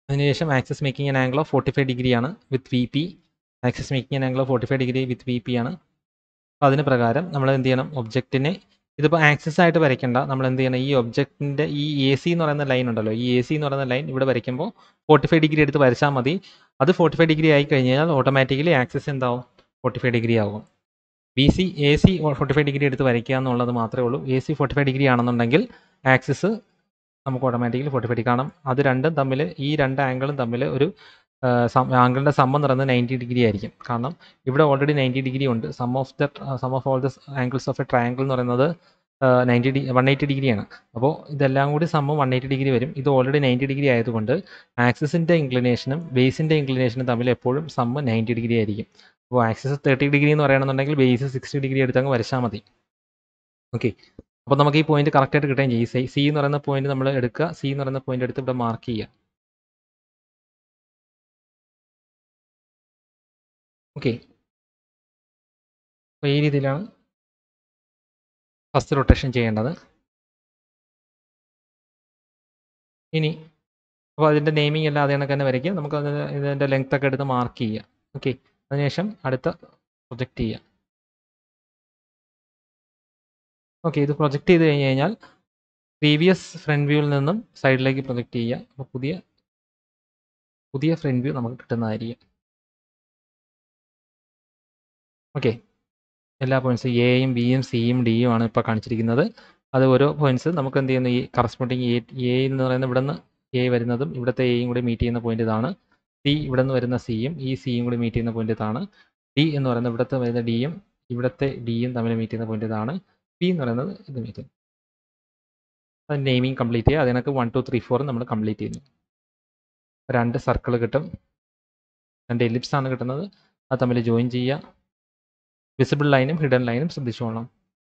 അതിനുശേഷം axis making an angle of forty five degree ആണ് with V P axis making an angle of forty five degree with V P ആണ് അപ്പോൾ അതിന് പ്രകാരം നമ്മൾ എന്ത് ചെയ്യണം ഒബ്ജക്റ്റിനെ ഇതിപ്പോൾ ആക്സസ് ആയിട്ട് വരയ്ക്കേണ്ട നമ്മൾ എന്ത് ചെയ്യണം ഈ ഒബ്ജക്റ്റിൻ്റെ ഈ എ സി എന്ന് പറയുന്ന ലൈൻ ഉണ്ടല്ലോ ഈ എ സി എന്ന് പറയുന്ന ലൈൻ ഇവിടെ വരയ്ക്കുമ്പോൾ ഫോർട്ടി ഫൈവ് ഡിഗ്രി എടുത്ത് വരച്ചാൽ മതി അത് ഫോർട്ടി ഫൈവ് ഡിഗ്രി ആയി കഴിഞ്ഞാൽ ഓട്ടോമാറ്റിക്കലി ആക്സസ് എന്താവും ഫോർട്ടി ഫൈവ് ഡിഗ്രി ആകും B C A C forty five degree എടുത്ത് വരയ്ക്കുക എന്നുള്ളത് മാത്രമേ ഉള്ളൂ A C forty five degree ആണെന്നുണ്ടെങ്കിൽ ആക്സസ് നമുക്ക് ഓട്ടോമാറ്റിക്കലി ഫോർട്ടി ഫൈവ് ഡിഗ്രി കാണാം അത് രണ്ടും തമ്മിൽ ഈ രണ്ട് ആംഗിളും തമ്മിൽ ഒരു ആംഗിളിൻ്റെ സം എന്ന് പറയുന്നത് നയൻറ്റി ഡിഗ്രി ആയിരിക്കും കാരണം ഇവിടെ ഓൾറെഡി നയൻറ്റി ഡിഗ്രി ഉണ്ട് sum of the sum of all the angles of a triangle എന്ന് പറയുന്നത് നയൻറ്റി ഡി വൺ എയ്റ്റി ഡിഗ്രിയാണ് അപ്പോൾ ഇതെല്ലാം കൂടി സമ്മ് വൺ എയ്റ്റി ഡിഗ്രി വരും ഇത് ഓൾറെഡി നയൻറ്റി ഡിഗ്രി ആയതുകൊണ്ട് ആക്സിസിൻ്റെ ഇൻക്ലിനേഷനും ബേസിൻ്റെ ഇൻക്ലിനേഷനും തമ്മിൽ എപ്പോഴും സമ്മ് നയൻറ്റി ഡിഗ്രി ആയിരിക്കും അപ്പോൾ ആക്സിസ് തേർട്ടി ഡിഗ്രി എന്ന് പറയുകയാണെന്നുണ്ടെങ്കിൽ ബേസ് സിക്സ്റ്റി ഡിഗ്രി എടുത്തങ്ങ് വരച്ചാൽ മതി ഓക്കെ അപ്പോൾ നമുക്ക് ഈ പോയിന്റ് കറക്റ്റായിട്ട് കിട്ടുകയും ചെയ്യും സി സി എന്ന് പറയുന്ന പോയിന്റ് നമ്മൾ എടുക്കുക സി എന്ന് പറയുന്ന പോയിന്റ് എടുത്ത് ഇവിടെ മാർക്ക് ചെയ്യുക ഓക്കെ അപ്പോൾ ഈ രീതിയിലാണ് ഫസ്റ്റ് റൊട്ടേഷൻ ചെയ്യേണ്ടത് ഇനി അപ്പോൾ അതിൻ്റെ നെയിമിംഗ് എല്ലാം അതേ കണക്ക് തന്നെ വരയ്ക്കുക നമുക്ക് അതിന് ഇതിൻ്റെ ലെങ്ത് ഒക്കെ എടുത്ത് മാർക്ക് ചെയ്യുക ഓക്കെ അതിനുശേഷം അടുത്ത പ്രൊജക്റ്റ് ചെയ്യുക ഓക്കെ ഇത് പ്രൊജക്റ്റ് ചെയ്ത് കഴിഞ്ഞ് കഴിഞ്ഞാൽ പ്രീവിയസ് ഫ്രണ്ട് വ്യൂവിൽ നിന്നും സൈഡിലേക്ക് പ്രൊജക്റ്റ് ചെയ്യുക അപ്പോൾ പുതിയ പുതിയ ഫ്രണ്ട് വ്യൂ നമുക്ക് കിട്ടുന്നതായിരിക്കും ഓക്കെ എല്ലാ പോയിന്റ്സും എയും ബിയും സിയും ഡിയും ആണ് ഇപ്പോൾ കാണിച്ചിരിക്കുന്നത് അത് ഓരോ പോയിന്റ്സ് നമുക്ക് എന്ത് ചെയ്യുന്നു ഈ കറസ്പോണ്ടിങ് എ എ എന്ന് പറയുന്ന ഇവിടെ നിന്ന് എ വരുന്നതും ഇവിടുത്തെ എയും കൂടി മീറ്റ് ചെയ്യുന്ന പോയിന്റ് ഇതാണ് സി ഇവിടെ നിന്ന് വരുന്ന സിയും ഈ സിയും കൂടി മീറ്റ് ചെയ്യുന്ന പോയിന്റ് ഇതാണ് ഡി എന്ന് പറയുന്നത് ഇവിടുത്തെ വരുന്ന ഡിയും ഇവിടുത്തെ ഡിയും തമ്മിൽ മീറ്റ് ചെയ്യുന്ന പോയിന്റ് ഇതാണ് പി എന്ന് പറയുന്നത് ഇത് മീറ്റ് ചെയ്യുന്നു അത് നെയിമിങ് കംപ്ലീറ്റ് ചെയ്യുക അതിനൊക്കെ വൺ ടു ത്രീ ഫോർ നമ്മൾ കംപ്ലീറ്റ് ചെയ്യുന്നു രണ്ട് സർക്കിൾ കിട്ടും രണ്ട് എലിപ്സ് ആണ് കിട്ടുന്നത് അത് തമ്മിൽ ജോയിൻ ചെയ്യുക വിസിബിൾ ലൈനും ഹിഡൻ ലൈനും ശ്രദ്ധിച്ചോളണം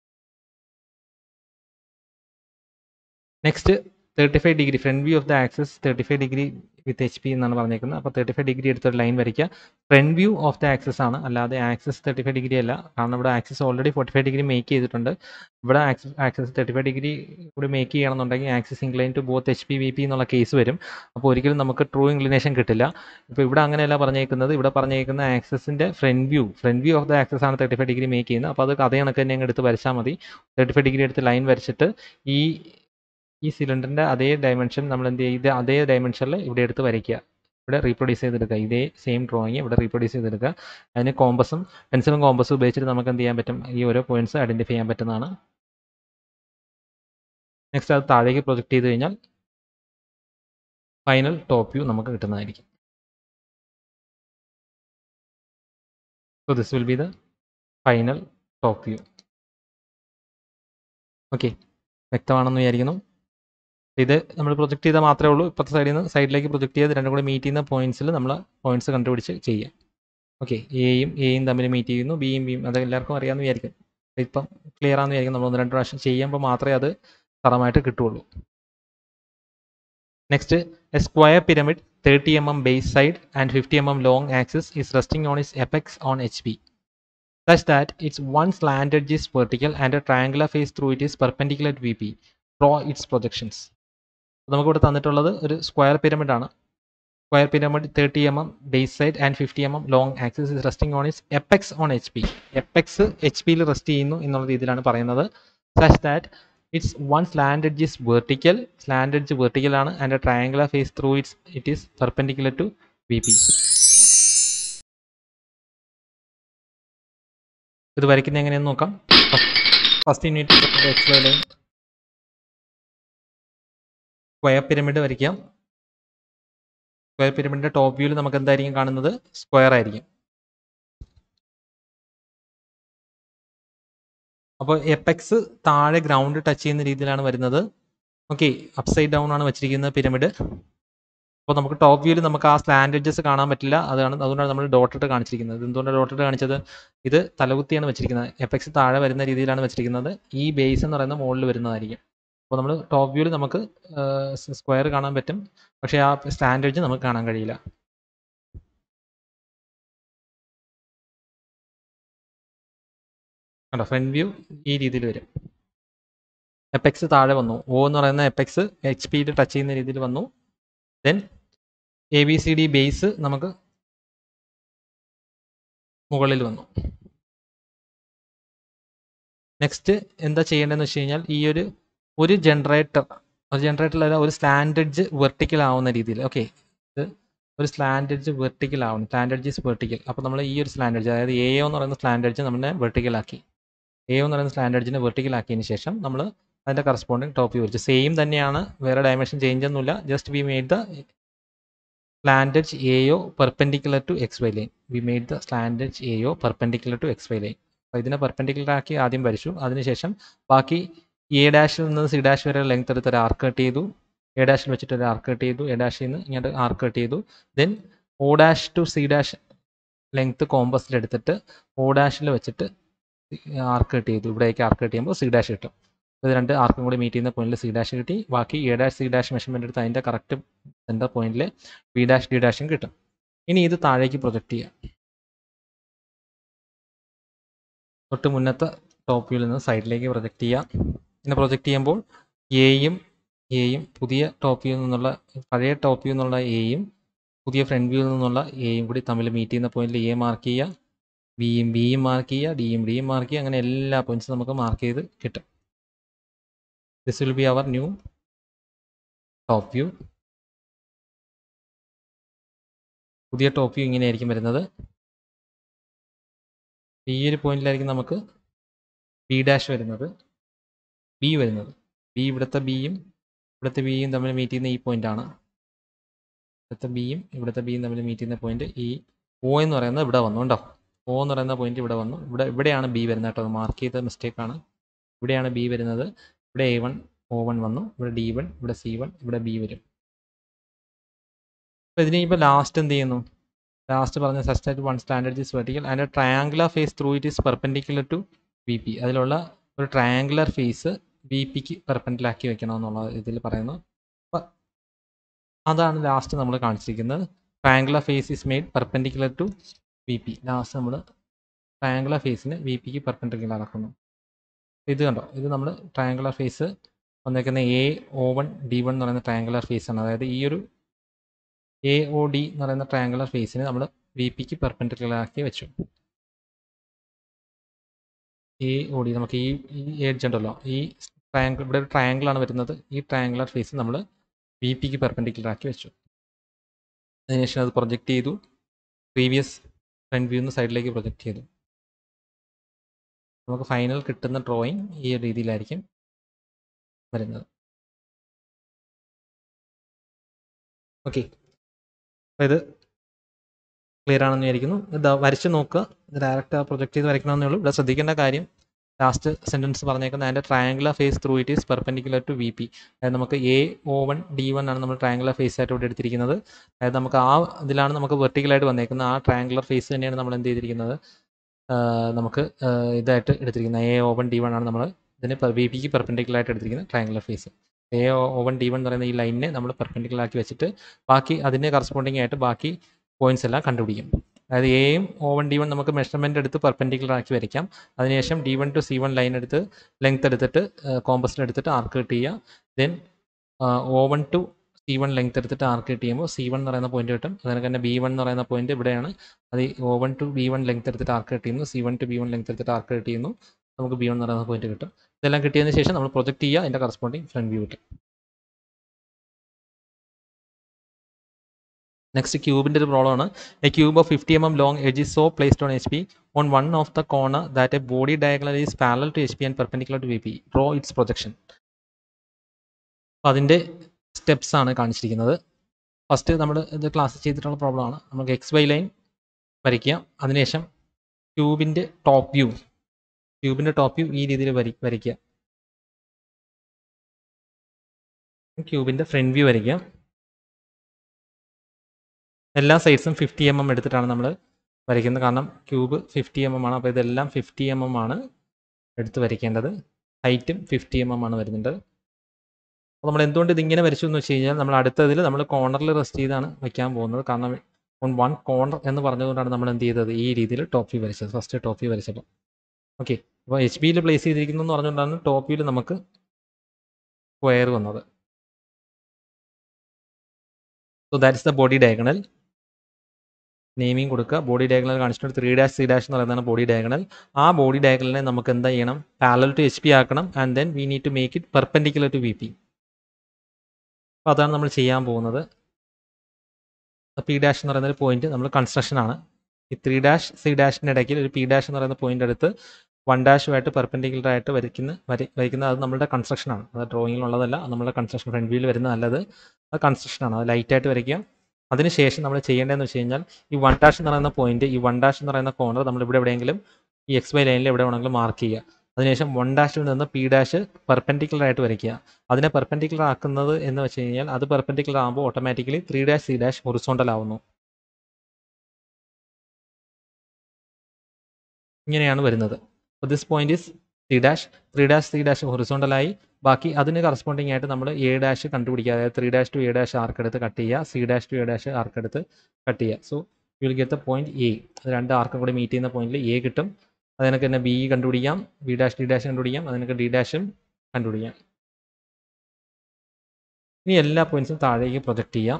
next thirty five degree front view of the axis thirty five degree with H P എന്നാണ് പറഞ്ഞേക്കുന്നത് അപ്പോൾ തേർട്ടി ഫൈവ് ഡിഗ്രി എടുത്തൊരു ലൈൻ വരയ്ക്കുക front view of the axis ആണ് അല്ലാതെ ആക്സസ് തേർട്ടി ഫൈവ് ഡിഗ്രി അല്ല കാരണം ഇവിടെ axis already forty five degree make ചെയ്തിട്ടുണ്ട് ഇവിടെ axis axis thirty five degree കൂടി മേക്ക് ചെയ്യണമെന്നുണ്ടെങ്കിൽ axis incline to both H P V P എന്നുള്ള കേസ് വരും അപ്പോൾ ഒരിക്കലും നമുക്ക് ട്രൂ ഇൻക്ലിനേഷൻ കിട്ടില്ല ഇപ്പോൾ ഇവിടെ അങ്ങനെയല്ല പറഞ്ഞേക്കുന്നത് ഇവിടെ പറഞ്ഞേക്കുന്ന ആക്സസിൻ്റെ front view front view of the axis ആണ് തേർട്ടി ഫൈവ് ഡിഗ്രി മേക്ക് ചെയ്യുന്നത് അപ്പോൾ അത് അതേ കണക്ക് തന്നെ അങ്ങ് എടുത്ത് വരച്ചാൽ മതി തേർട്ടി ഫൈവ് ഡിഗ്രി എടുത്ത് ലൈൻ വരച്ചിട്ട് ഈ ഈ സിലിണ്ടറിൻ്റെ അതേ ഡയമെൻഷൻ നമ്മൾ എന്ത് ചെയ്യുക ഇത് അതേ ഡയമെൻഷനിൽ ഇവിടെ എടുത്ത് വരയ്ക്കുക ഇവിടെ റീപ്രൊഡ്യൂസ് ചെയ്തെടുക്കുക ഇതേ സെയിം ഡ്രോയിങ് ഇവിടെ റീപ്രൊഡ്യൂസ് ചെയ്തെടുക്കുക അതിന് കോമ്പസും പെൻസിലും കോമ്പസും ഉപയോഗിച്ചിട്ട് നമുക്ക് എന്ത് ചെയ്യാൻ പറ്റും ഈ ഓരോ പോയിന്റ്സ് ഐഡൻറ്റിഫൈ ചെയ്യാൻ പറ്റുന്നതാണ് നെക്സ്റ്റ് അത് താഴേക്ക് പ്രൊജക്റ്റ് ചെയ്ത് കഴിഞ്ഞാൽ ഫൈനൽ ടോപ്പ് വ്യൂ നമുക്ക് കിട്ടുന്നതായിരിക്കും so this will be the final top view okay വ്യക്തമാണെന്ന് വിചാരിക്കുന്നു ഇത് നമ്മൾ പ്രൊജക്റ്റ് ചെയ്താൽ മാത്രമേ ഉള്ളൂ ഇപ്പോഴത്തെ സൈഡിൽ നിന്ന് സൈഡിലേക്ക് പ്രൊജക്റ്റ് ചെയ്ത് രണ്ടും കൂടി മീറ്റ് ചെയ്യുന്ന പോയിന്റ്സിൽ നമ്മൾ പോയിന്റ്സ് കണ്ടുപിടിച്ച് ചെയ്യാം ഓക്കെ എയും എയും തമ്മിൽ മീറ്റ് ചെയ്യുന്നു ബിയും ബിയും അത് എല്ലാവർക്കും അറിയാമെന്ന് വിചാരിക്കും ഇപ്പം ക്ലിയർ ആണെന്ന് വിചാരിക്കും നമ്മൾ ഒന്ന് രണ്ട് പ്രാവശ്യം ചെയ്യുമ്പോൾ മാത്രമേ അത് തറമായിട്ട് കിട്ടുള്ളൂ next a square pyramid thirty M M base side and fifty M M long axis is resting on is apex on H P such that its one slant edge is vertical and a triangular face through it is perpendicular to VP. Draw its projections. നമുക്കിവിടെ തന്നിട്ടുള്ളത് ഒരു സ്ക്വയർ പിരമിഡ് ആണ് square pyramid thirty M M base side and fifty M M long axis is resting on is apex on H P apex H പിയിൽ റെസ്റ്റ് ചെയ്യുന്നു എന്നുള്ള രീതിയിലാണ് പറയുന്നത് such that its one slant edge is vertical slant edge vertical ആണ് and a triangular face through its it is perpendicular to V P ഇത് വരയ്ക്കുന്നത് എങ്ങനെയെന്ന് നോക്കാം first unit X Y line square pyramid വരയ്ക്കാം സ്ക്വയർ പിരമിഡിന്റെ ടോപ്പ് വ്യൂവിൽ നമുക്ക് എന്തായിരിക്കും കാണുന്നത് സ്ക്വയർ ആയിരിക്കും അപ്പോൾ എപ്പെക്സ് താഴെ ഗ്രൗണ്ട് ടച്ച് ചെയ്യുന്ന രീതിയിലാണ് വരുന്നത് ഓക്കെ അപ്സൈഡ് ഡൗൺ ആണ് വെച്ചിരിക്കുന്നത് പിരമിഡ് അപ്പോൾ നമുക്ക് ടോപ്പ് വ്യൂവിൽ നമുക്ക് ആ സ്ലാൻഡ് എഡ്ജസ് കാണാൻ പറ്റില്ല അതാണ് അതുകൊണ്ടാണ് നമ്മൾ ഡോട്ടിട്ട് കാണിച്ചിരിക്കുന്നത് എന്തുകൊണ്ടാണ് ഡോട്ടിട്ട് കാണിച്ചത് ഇത് തലകുത്തിയാണ് വെച്ചിരിക്കുന്നത് എഫക്സ് താഴെ വരുന്ന രീതിയിലാണ് വെച്ചിരിക്കുന്നത് ഈ ബേസ് എന്ന് പറയുന്ന മുകളിൽ വരുന്നതായിരിക്കും അപ്പോൾ നമ്മൾ ടോപ്പ് വ്യൂവിൽ നമുക്ക് സ്ക്വയർ കാണാൻ പറ്റും പക്ഷേ ആ സ്ലാൻഡ് എഡ്ജ് നമുക്ക് കാണാൻ കഴിയില്ല കണ്ടോ ഫ്രണ്ട് വ്യൂ ഈ രീതിയിൽ വരും എപ്പെക്സ് താഴെ വന്നു ഓ എന്ന് പറയുന്ന എപ്പെക്സ് എച്ച് പിയിൽ ടച്ച് ചെയ്യുന്ന രീതിയിൽ വന്നു then A B C D base നമുക്ക് മുകളിൽ വന്നു നെക്സ്റ്റ് എന്താ ചെയ്യേണ്ടതെന്ന് വെച്ച് കഴിഞ്ഞാൽ ഈ ഒരു ഒരു ജനറേറ്റർ ഒരു ജനറേറ്ററിൽ ഒരു സ്ലാൻഡെഡ്ജ് വെർട്ടിക്കൽ ആവുന്ന രീതിയിൽ ഓക്കെ ഇത് ഒരു സ്ലാൻഡെഡ്ജ് വെർട്ടിക്കൽ ആവുന്നു സ്ലാൻഡെഡ്ജ് ഇസ് വെർട്ടിക്കൽ അപ്പോൾ നമ്മൾ ഈ ഒരു സ്ലാൻഡെഡ്ജ് അതായത് എ എന്ന് പറയുന്ന സ്ലാൻഡെഡ്ജ് നമ്മളെ വെർട്ടിക്കൽ ആക്കി എ എന്ന് പറയുന്ന സ്ലാൻഡെഡ്ജിനെ വെർട്ടിക്കൽ ആക്കിയതിന് ശേഷം നമ്മൾ അതിൻ്റെ കറസ്പോണ്ടിങ് ടോപ്പ് വ്യൂ വരച്ചു സെയിം തന്നെയാണ് വേറെ ഡയമെൻഷൻ ചേഞ്ച് ഒന്നുമില്ല just we made the slant edge A O perpendicular to X Y line we made the slant edge A O perpendicular to X Y line അപ്പോൾ ഇതിനെ പെർപെൻഡിക്കുലർ ആക്കി ആദ്യം വരച്ചു അതിനുശേഷം ബാക്കി എ ഡാഷിൽ നിന്ന് സി ഡാഷ് വരെ ലെങ്ത് എടുത്ത് ഒരു ആർക്ക് കട്ട് ചെയ്തു എ ഡാഷിൽ വെച്ചിട്ട് ഒരു ആർക്ക് കട്ട് ചെയ്തു എ ഡാഷിൽ നിന്ന് ഇങ്ങോട്ട് ആർക്ക് കട്ട് ചെയ്തു then O dash to C dash length കോമ്പസിൽ എടുത്തിട്ട് ഒ ഡാഷിൽ വെച്ചിട്ട് ആർക്ക് കട്ട് ചെയ്തു ഇവിടേക്ക് ആർക്ക് കട്ട് ചെയ്യുമ്പോൾ സി ഡാഷ് കിട്ടും ഇത് രണ്ട് ആർക്കും കൂടി മീറ്റ് ചെയ്യുന്ന പോയിന്റിൽ സി ഡാഷ് കിട്ടി ബാക്കി A dash C dash measurement എടുത്ത് അതിൻ്റെ കറക്റ്റ് സെൻറ്റർ പോയിന്റിൽ ബി ഡാഷ് ഡി ഡാഷും കിട്ടും ഇനി ഇത് താഴേക്ക് പ്രൊജക്റ്റ് ചെയ്യാം തൊട്ട് മുന്നത്തെ ടോപ്പ് വ്യൂവിൽ നിന്ന് സൈഡിലേക്ക് പ്രൊജക്റ്റ് ചെയ്യാം ഇങ്ങനെ പ്രൊജക്റ്റ് ചെയ്യുമ്പോൾ എയും എയും പുതിയ ടോപ്പ് വ്യൂ നിന്നുള്ള പഴയ ടോപ്പ് വ്യൂ എന്നുള്ള എയും പുതിയ ഫ്രണ്ട് വ്യൂ നിന്നുള്ള എയും കൂടി തമ്മിൽ മീറ്റ് ചെയ്യുന്ന പോയിന്റിൽ എ മാർക്ക് ചെയ്യുക ബിയും ബിയും മാർക്ക് ചെയ്യുക ഡിയും ഡിയും മാർക്ക് ചെയ്യുക അങ്ങനെ എല്ലാ പോയിന്റ്സും നമുക്ക് മാർക്ക് ചെയ്ത് കിട്ടും this will be our new top view പുതിയ ടോപ്പ് വ്യൂ ഇങ്ങനെയായിരിക്കും വരുന്നത് ഈ ഒരു പോയിന്റിലായിരിക്കും നമുക്ക് ബി ഡാഷ് വരുന്നത് ബി വരുന്നത് ബി ഇവിടുത്തെ ബിയും ഇവിടുത്തെ ബിയും തമ്മിൽ മീറ്റ് ചെയ്യുന്ന ഈ പോയിന്റ് ആണ് ഇവിടുത്തെ ബിയും ഇവിടുത്തെ ബിയും തമ്മിൽ മീറ്റ് ചെയ്യുന്ന പോയിന്റ് ഈ ഒ എന്ന് പറയുന്നത് ഇവിടെ വന്നു കേട്ടോ ഒ എന്ന് പറയുന്ന പോയിന്റ് ഇവിടെ വന്നു ഇവിടെ ഇവിടെയാണ് ബി വരുന്നത് കേട്ടോ മാർക്ക് ചെയ്ത മിസ്റ്റേക്ക് ആണ് ഇവിടെയാണ് ബി വരുന്നത് ഇവിടെ എ വൺ ഒ വൺ വന്നു ഇവിടെ ഡി വൺ ഇവിടെ സി വൺ ഇവിടെ ബി വരും അപ്പോൾ ഇതിന് ഇപ്പോൾ ലാസ്റ്റ് എന്ത് ചെയ്യുന്നു ലാസ്റ്റ് പറഞ്ഞ such that its one standard is vertical and triangular face through it is perpendicular to V P അതിലുള്ള ഒരു ട്രയാങ്കുലർ ഫേസ് വി പിക്ക് പെർപെൻഡിലാക്കി വെക്കണം എന്നുള്ള ഇതിൽ പറയുന്നു അപ്പം അതാണ് ലാസ്റ്റ് നമ്മൾ കാണിച്ചിരിക്കുന്നത് triangular face is made perpendicular to V P last നമ്മൾ ട്രയാങ്കുലർ ഫേസിന് വി പിക്ക് പെർപെൻഡിക്കുലർ ആക്കുന്നു ഇത് കണ്ടോ ഇത് നമ്മൾ ട്രയാങ്കുലർ ഫേസ് വന്നേക്കുന്ന A O one D one എന്ന് പറയുന്ന ട്രയാങ്കുലർ ഫേസ് ആണ് അതായത് ഈ ഒരു എ ഒ ഡി എന്ന് പറയുന്ന ട്രയാങ്കുലർ ഫേസിന് നമ്മൾ വി പിക്ക് പെർപെൻഡിക്കുലർ ആക്കി വെച്ചു എ ഒ ഡി നമുക്ക് ഈ ഈ എഡ്ജ് ഉണ്ടല്ലോ ഈ ട്രയാങ്കിൾ ഇവിടെ ഒരു ട്രയാങ്കിൾ ആണ് വരുന്നത് ഈ ട്രയാങ്കുലർ ഫേസ് നമ്മൾ വി പിക്ക് പെർപെൻഡിക്കുലർ ആക്കി വെച്ചു അതിനുശേഷം അത് പ്രൊജക്റ്റ് ചെയ്തു പ്രീവിയസ് ഫ്രണ്ട് വ്യൂ സൈഡിലേക്ക് പ്രൊജക്റ്റ് ചെയ്തു നമുക്ക് ഫൈനൽ കിട്ടുന്ന ഡ്രോയിങ് ഈ ഒരു രീതിയിലായിരിക്കും വരുന്നത് ഓക്കെ അപ്പോൾ ഇത് ക്ലിയർ ആണെന്ന് വിചാരിക്കുന്നു ഇത് വരച്ച് നോക്കുക ഇത് ഡയറക്റ്റ് പ്രൊജക്റ്റ് ചെയ്ത് വരയ്ക്കണമെന്നേ ഉള്ളൂ ഇവിടെ ശ്രദ്ധിക്കേണ്ട കാര്യം ലാസ്റ്റ് സെൻറ്റൻസ് പറഞ്ഞേക്കുന്നത് അതിൻ്റെ triangular face through it is perpendicular to V P അതായത് നമുക്ക് A O one D one ആണ് നമ്മൾ ട്രയാങ്കുലർ ഫേസ് ആയിട്ട് ഇവിടെ എടുത്തിരിക്കുന്നത് അതായത് നമുക്ക് ആ ഇതിലാണ് നമുക്ക് വെർട്ടിക്കലായിട്ട് വന്നേക്കുന്നത് ആ ട്രയാങ്കുലർ ഫേസ് തന്നെയാണ് നമ്മൾ എന്ത് ചെയ്തിരിക്കുന്നത് നമുക്ക് ഇതായിട്ട് എടുത്തിരിക്കുന്നത് A O one D one ആണ് നമ്മൾ ഇതിന് വി പിക്ക് പെർപെൻഡിക്കുലർ ആയിട്ട് എടുത്തിരിക്കുന്നത് triangular face A O one D one എന്ന് പറയുന്ന ഈ ലൈനിനെ നമ്മൾ പെർപെൻഡിക്കുലർ ആക്കി വെച്ചിട്ട് ബാക്കി അതിന് കറസ്പോണ്ടിങ് ആയിട്ട് ബാക്കി പോയിന്റ്സ് എല്ലാം കണ്ടുപിടിക്കും അതായത് എയും ഒ വൺ ഡി വൺ നമുക്ക് മെഷർമെൻ്റ് എടുത്ത് പെർപെൻഡിക്കുലർ ആക്കി വരയ്ക്കാം അതിനുശേഷം D one to C one line എടുത്ത് ലെങ്ത് എടുത്തിട്ട് കോമ്പസിൽ എടുത്തിട്ട് ആർക്ക് കട്ട് ചെയ്യുക then O one to C one length എടുത്തിട്ട് ആർക്ക് കട്ട് ചെയ്യുമ്പോൾ സി വൺ എന്ന് പറയുന്ന പോയിന്റ് കിട്ടും അതിന് തന്നെ ബി വൺ എന്ന് പറയുന്ന പോയിന്റ് ഇവിടെയാണ് അത് O one to B one length എടുത്തിട്ട് ആർക്ക് കട്ട് ചെയ്യുന്നു C one to B one length എടുത്തിട്ട് ആർക്ക് കട്ട് ചെയ്യുന്നു നമുക്ക് ബി വൺ എന്ന് പറയുന്ന പോയിന്റ് കിട്ടും ഇതെല്ലാം കിട്ടിയതിന് ശേഷം നമ്മൾ പ്രൊജക്റ്റ് ചെയ്യുക അതിൻ്റെ കറസ്പോണ്ടിങ് ഫ്രണ്ട് വ്യൂ കിട്ടും നെക്സ്റ്റ് ക്യൂബിൻ്റെ ഒരു പ്രോബ്ലം ആണ് a cube of fifty M M long edge is so placed on H P on one of the corner that a body diagonal is parallel to H P and perpendicular to V P draw its projection അപ്പോൾ അതിൻ്റെ സ്റ്റെപ്സ് ആണ് കാണിച്ചിരിക്കുന്നത് ഫസ്റ്റ് നമ്മൾ ഇത് ക്ലാസ് ചെയ്തിട്ടുള്ള പ്രോബ്ലം ആണ് നമുക്ക് എക്സ് വൈ ലൈൻ വരയ്ക്കുക അതിനുശേഷം ക്യൂബിൻ്റെ ടോപ്പ് വ്യൂ ക്യൂബിൻ്റെ ടോപ്പ് വ്യൂ ഈ രീതിയിൽ വരി വരയ്ക്കുക ക്യൂബിൻ്റെ ഫ്രണ്ട് വ്യൂ വരയ്ക്കുക എല്ലാ സൈഡ്സും ഫിഫ്റ്റി എം എം എടുത്തിട്ടാണ് നമ്മൾ വരയ്ക്കുന്നത് കാരണം ക്യൂബ് ഫിഫ്റ്റി എം എം ആണ് അപ്പോൾ ഇതെല്ലാം ഫിഫ്റ്റി എം എം ആണ് എടുത്ത് വരയ്ക്കേണ്ടത് ഹൈറ്റും ഫിഫ്റ്റി എം എം ആണ് വരുന്നുണ്ട് അപ്പോൾ നമ്മൾ എന്തുകൊണ്ട് ഇതിങ്ങനെ വരച്ചു എന്ന് വെച്ച് കഴിഞ്ഞാൽ നമ്മൾ അടുത്തതിൽ നമ്മൾ കോർണറിൽ റെസ്റ്റ് ചെയ്താണ് വയ്ക്കാൻ പോകുന്നത് കാരണം ഓൺ വൺ കോർണർ എന്ന് പറഞ്ഞതുകൊണ്ടാണ് നമ്മൾ എന്ത് ചെയ്തത് ഈ രീതിയിൽ ടോപ്പ് വ്യൂ വരച്ചത് ഫസ്റ്റ് ടോപ്പ് വ്യൂ വരച്ചപ്പോൾ ഓക്കെ അപ്പോൾ എച്ച് ബിയിൽ പ്ലേസ് ചെയ്തിരിക്കുന്നു എന്ന് പറഞ്ഞുകൊണ്ടാണ് ടോപ്പ് വ്യൂവിൽ നമുക്ക് സ്ക്വയർ വന്നത് so that is the body diagonal naming കൊടുക്കുക ബോഡി ഡയഗണൽ കാണിച്ചിട്ടുണ്ട് ത്രീ ഡാഷ് സി ഡാഷ് എന്ന് പറയുന്നതാണ് ബോഡി ഡയഗണൽ ആ ബോഡി ഡയഗണലിനെ നമുക്ക് എന്താ ചെയ്യണം പാരലൽ ടു എച്ച് പി ആക്കണം and then we need to make it perpendicular to V P അപ്പോൾ അതാണ് നമ്മൾ ചെയ്യാൻ പോകുന്നത് പി ഡാഷ് എന്ന് പറയുന്ന ഒരു പോയിന്റ് നമ്മൾ കൺസ്ട്രക്ഷൻ ആണ് ഈ ത്രീ ഡാഷ് സി ഡാഷിൻ്റെ ഇടയ്ക്ക് ഒരു പി ഡാഷ് എന്ന് പറയുന്ന പോയിന്റ് എടുത്ത് വൺ ഡാഷുമായിട്ട് പെർപെൻഡിക്കുലർ ആയിട്ട് വരയ്ക്കുന്ന വര വരയ്ക്കുന്നത് അത് നമ്മുടെ കൺസ്ട്രക്ഷൻ ആണ് അത് ഡ്രോയിങ്ങിലുള്ളതല്ല അത് നമ്മുടെ കൺസ്ട്രക്ഷൻ ഫ്രണ്ട് വ്യൂവിൽ വരുന്നതല്ലത് അത് കൺസ്ട്രക്ഷൻ ആണ് അത് ലൈറ്റായിട്ട് വരയ്ക്കുക അതിനുശേഷം നമ്മൾ ചെയ്യേണ്ടതെന്ന് വെച്ച് കഴിഞ്ഞാൽ ഈ വൺ ഡാഷ് എന്ന് പറയുന്ന പോയിന്റ് ഈ വൺ ഡാഷ് എന്ന് പറയുന്ന കോർണർ നമ്മൾ ഇവിടെ എവിടെയെങ്കിലും ഈ എക്സ് വൈ ലൈനിൽ എവിടെ വേണമെങ്കിലും മാർക്ക് ചെയ്യുക അതിനുശേഷം വൺ ഡാഷിൽ നിന്ന് പി ഡാഷ് പെർപെൻഡിക്കുലർ ആയിട്ട് വരയ്ക്കുക അതിനെ പെർപെൻഡിക്കുലർ ആക്കുന്നത് എന്ന് വെച്ച് കഴിഞ്ഞാൽ അത് പെർപെൻഡിക്കുലർ ആകുമ്പോൾ automatically three dash C dash horizontal ആവുന്നു ഇങ്ങനെയാണ് വരുന്നത് അപ്പോൾ this point is C dash three dash C dash ഹൊറിസോണ്ടലായി ബാക്കി അതിന് കറസ്പോണ്ടിങ് ആയിട്ട് നമ്മൾ എ ഡാഷ് കണ്ടുപിടിക്കുക അതായത് three dash two A dash arc എടുത്ത് കട്ട് ചെയ്യുക C dash two A dash arc എടുത്ത് കട്ട് ചെയ്യുക so you will get the point A അത് രണ്ട് ആർക്കും കൂടി മീറ്റ് ചെയ്യുന്ന പോയിന്റിൽ എ കിട്ടും അതിനൊക്കെ തന്നെ ബി കണ്ടുപിടിക്കാം ബി ഡാഷ് ഡി ഡാഷ് കണ്ടുപിടിക്കാം അതിനൊക്കെ ഡി ഡാഷും കണ്ടുപിടിക്കാം ഇനി എല്ലാ പോയിന്റ്സും താഴേക്ക് പ്രൊജക്റ്റ് ചെയ്യാം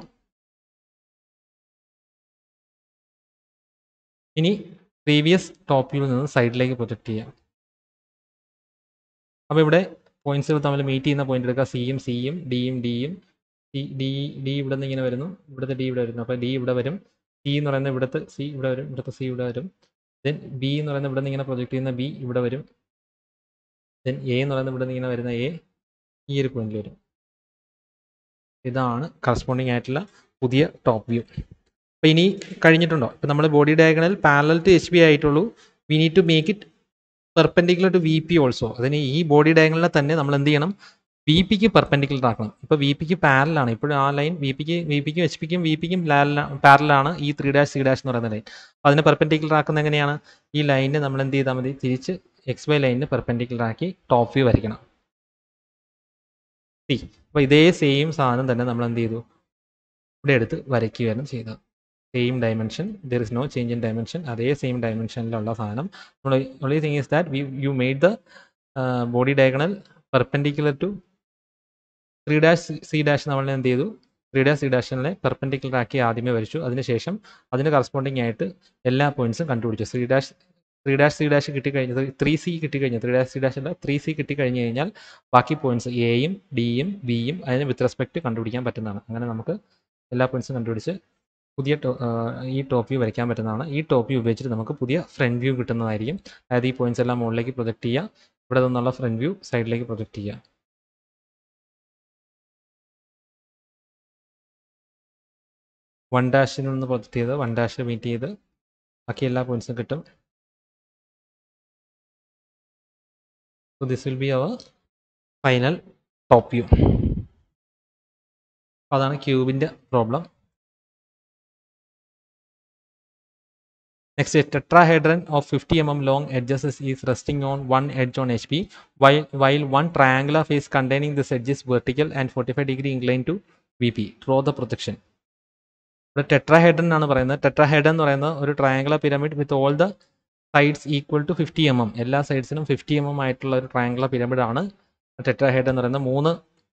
ഇനി പ്രീവിയസ് ടോപ്പ് വ്യൂവിൽ നിന്ന് സൈഡിലേക്ക് പ്രൊജക്റ്റ് ചെയ്യാം അപ്പോൾ ഇവിടെ പോയിന്റ്സുകൾ തമ്മിൽ മീറ്റ് ചെയ്യുന്ന പോയിന്റ് എടുക്കുക സിയും സിയും ഡിയും ഡിയും സി ഡി ഡി ഇവിടെ നിന്ന് ഇങ്ങനെ വരുന്നു ഇവിടുത്തെ ഡി ഇവിടെ വരുന്നു അപ്പോൾ ഡി ഇവിടെ വരും സി എന്ന് പറയുന്ന ഇവിടുത്തെ സി ഇവിടെ വരും ഇവിടുത്തെ സി ഇവിടെ വരും ദെൻ ബി എന്ന് പറയുന്ന ഇവിടെ നിന്ന് ഇങ്ങനെ പ്രൊജക്റ്റ് ചെയ്യുന്ന ബി ഇവിടെ വരും ദെൻ എ എന്ന് പറയുന്ന ഇവിടെ നിന്ന് ഇങ്ങനെ വരുന്ന എ ഈ ഒരു പോയിന്റിൽ വരും ഇതാണ് കറസ്പോണ്ടിങ് ആയിട്ടുള്ള പുതിയ ടോപ്പ് വ്യൂ അപ്പോൾ ഇനി കഴിഞ്ഞിട്ടുണ്ടോ ഇപ്പോൾ നമ്മൾ body diagonal parallel to H B ആയിട്ടുള്ളൂ we need to make it perpendicular to V P also അതിന് ഈ ബോഡി ഡയഗണലിനെ തന്നെ നമ്മൾ എന്ത് ചെയ്യണം വി പിക്ക് പെർപെൻഡിക്കുലർ ആക്കണം ഇപ്പോൾ വി പിക്ക് പാരലാണ് ഇപ്പോഴും ആ ലൈൻ വി പിക്ക് വി പിക്കും എച്ച് പിക്കും വി പിക്കും പാരലാണ് ഈ ത്രീ ഡാഷ് സി ഡാഷ് എന്ന് പറയുന്ന ലൈൻ അപ്പോൾ അതിനെ പെർപെൻഡിക്കുലർ ആക്കുന്നത് എങ്ങനെയാണ് ഈ ലൈനിനെ നമ്മൾ എന്ത് ചെയ്താൽ മതി തിരിച്ച് എക്സ് വൈ ലൈനിന് പെർപെൻഡിക്കുലർ ആക്കി ടോപ്പ് വ്യൂ വരയ്ക്കണം സി അപ്പോൾ ഇതേ സെയിം സാധനം തന്നെ നമ്മൾ എന്ത് ചെയ്തു ഇവിടെ എടുത്ത് വരയ്ക്കുകയാണ് ചെയ്തത് same dimension there is no change in dimension അതേ സെയിം ഡയമെൻഷനിലുള്ള സാധനം നമ്മൾ only thing is that we you made the body diagonal perpendicular to three dash C dash നമ്മൾ എന്ത് ചെയ്തു ത്രീ ഡാഷ് സി ഡാഷിനെ പെർപെൻഡിക്കുലർ ആക്കി ആദ്യമേ വരച്ചു അതിനുശേഷം അതിന് കറസ്പോണ്ടിങ് ആയിട്ട് എല്ലാ പോയിന്റ്സും കണ്ടുപിടിച്ചു three dash three dash C dash കിട്ടിക്കഴിഞ്ഞത് ത്രീ സി കിട്ടിക്കഴിഞ്ഞു ത്രീ ഡാഷ് സി ഡാഷ് അല്ല ത്രീ സി കിട്ടിക്കഴിഞ്ഞ് കഴിഞ്ഞാൽ ബാക്കി പോയിന്റ്സ് എയും ഡിയും ബിയും അതിന് വിത്ത് റെസ്പെക്ട് കണ്ടുപിടിക്കാൻ പറ്റുന്നതാണ് അങ്ങനെ നമുക്ക് എല്ലാ പോയിന്റ്സും കണ്ടുപിടിച്ച് പുതിയ ഈ ടോപ്പ് വ്യൂ വരയ്ക്കാൻ പറ്റുന്നതാണ് ഈ ടോപ്പ് വ്യൂ ഉപയോഗിച്ചിട്ട് നമുക്ക് പുതിയ ഫ്രണ്ട് വ്യൂ കിട്ടുന്നതായിരിക്കും അതായത് ഈ പോയിന്റ്സ് എല്ലാം മുകളിലേക്ക് പ്രൊജക്റ്റ് ചെയ്യുക ഇവിടെ നിന്നുള്ള ഫ്രണ്ട് വ്യൂ സൈഡിലേക്ക് പ്രൊജക്റ്റ് ചെയ്യുക വൺ ഡാഷിൽ നിന്ന് പ്രൊജക്റ്റ് ചെയ്ത് വൺ ഡാഷിൽ മീറ്റ് ചെയ്ത് ബാക്കി എല്ലാ പോയിന്റ്സും കിട്ടും so this will be our final top view അതാണ് ക്യൂബിൻ്റെ problem Next, a tetrahedron of 50 mm long edges is, is resting on one edge on HP, while, while one triangular face containing this edge is vertical and 45 degree inclined to VP. Draw the projection. ഇവിടെ ടെട്രാഹെഡ്രൻ ആണ് പറയുന്നത് ടെട്രാഹെഡൻ എന്ന് പറയുന്നത് ഒരു triangular pyramid with all the sides equal to fifty M M എല്ലാ സൈഡ്സിനും ഫിഫ്റ്റി എം എം ആയിട്ടുള്ള ഒരു ട്രയാങ്കുലർ പിരമിഡ് ആണ് ടെട്രാഹെഡ് എന്ന് പറയുന്നത് മൂന്ന്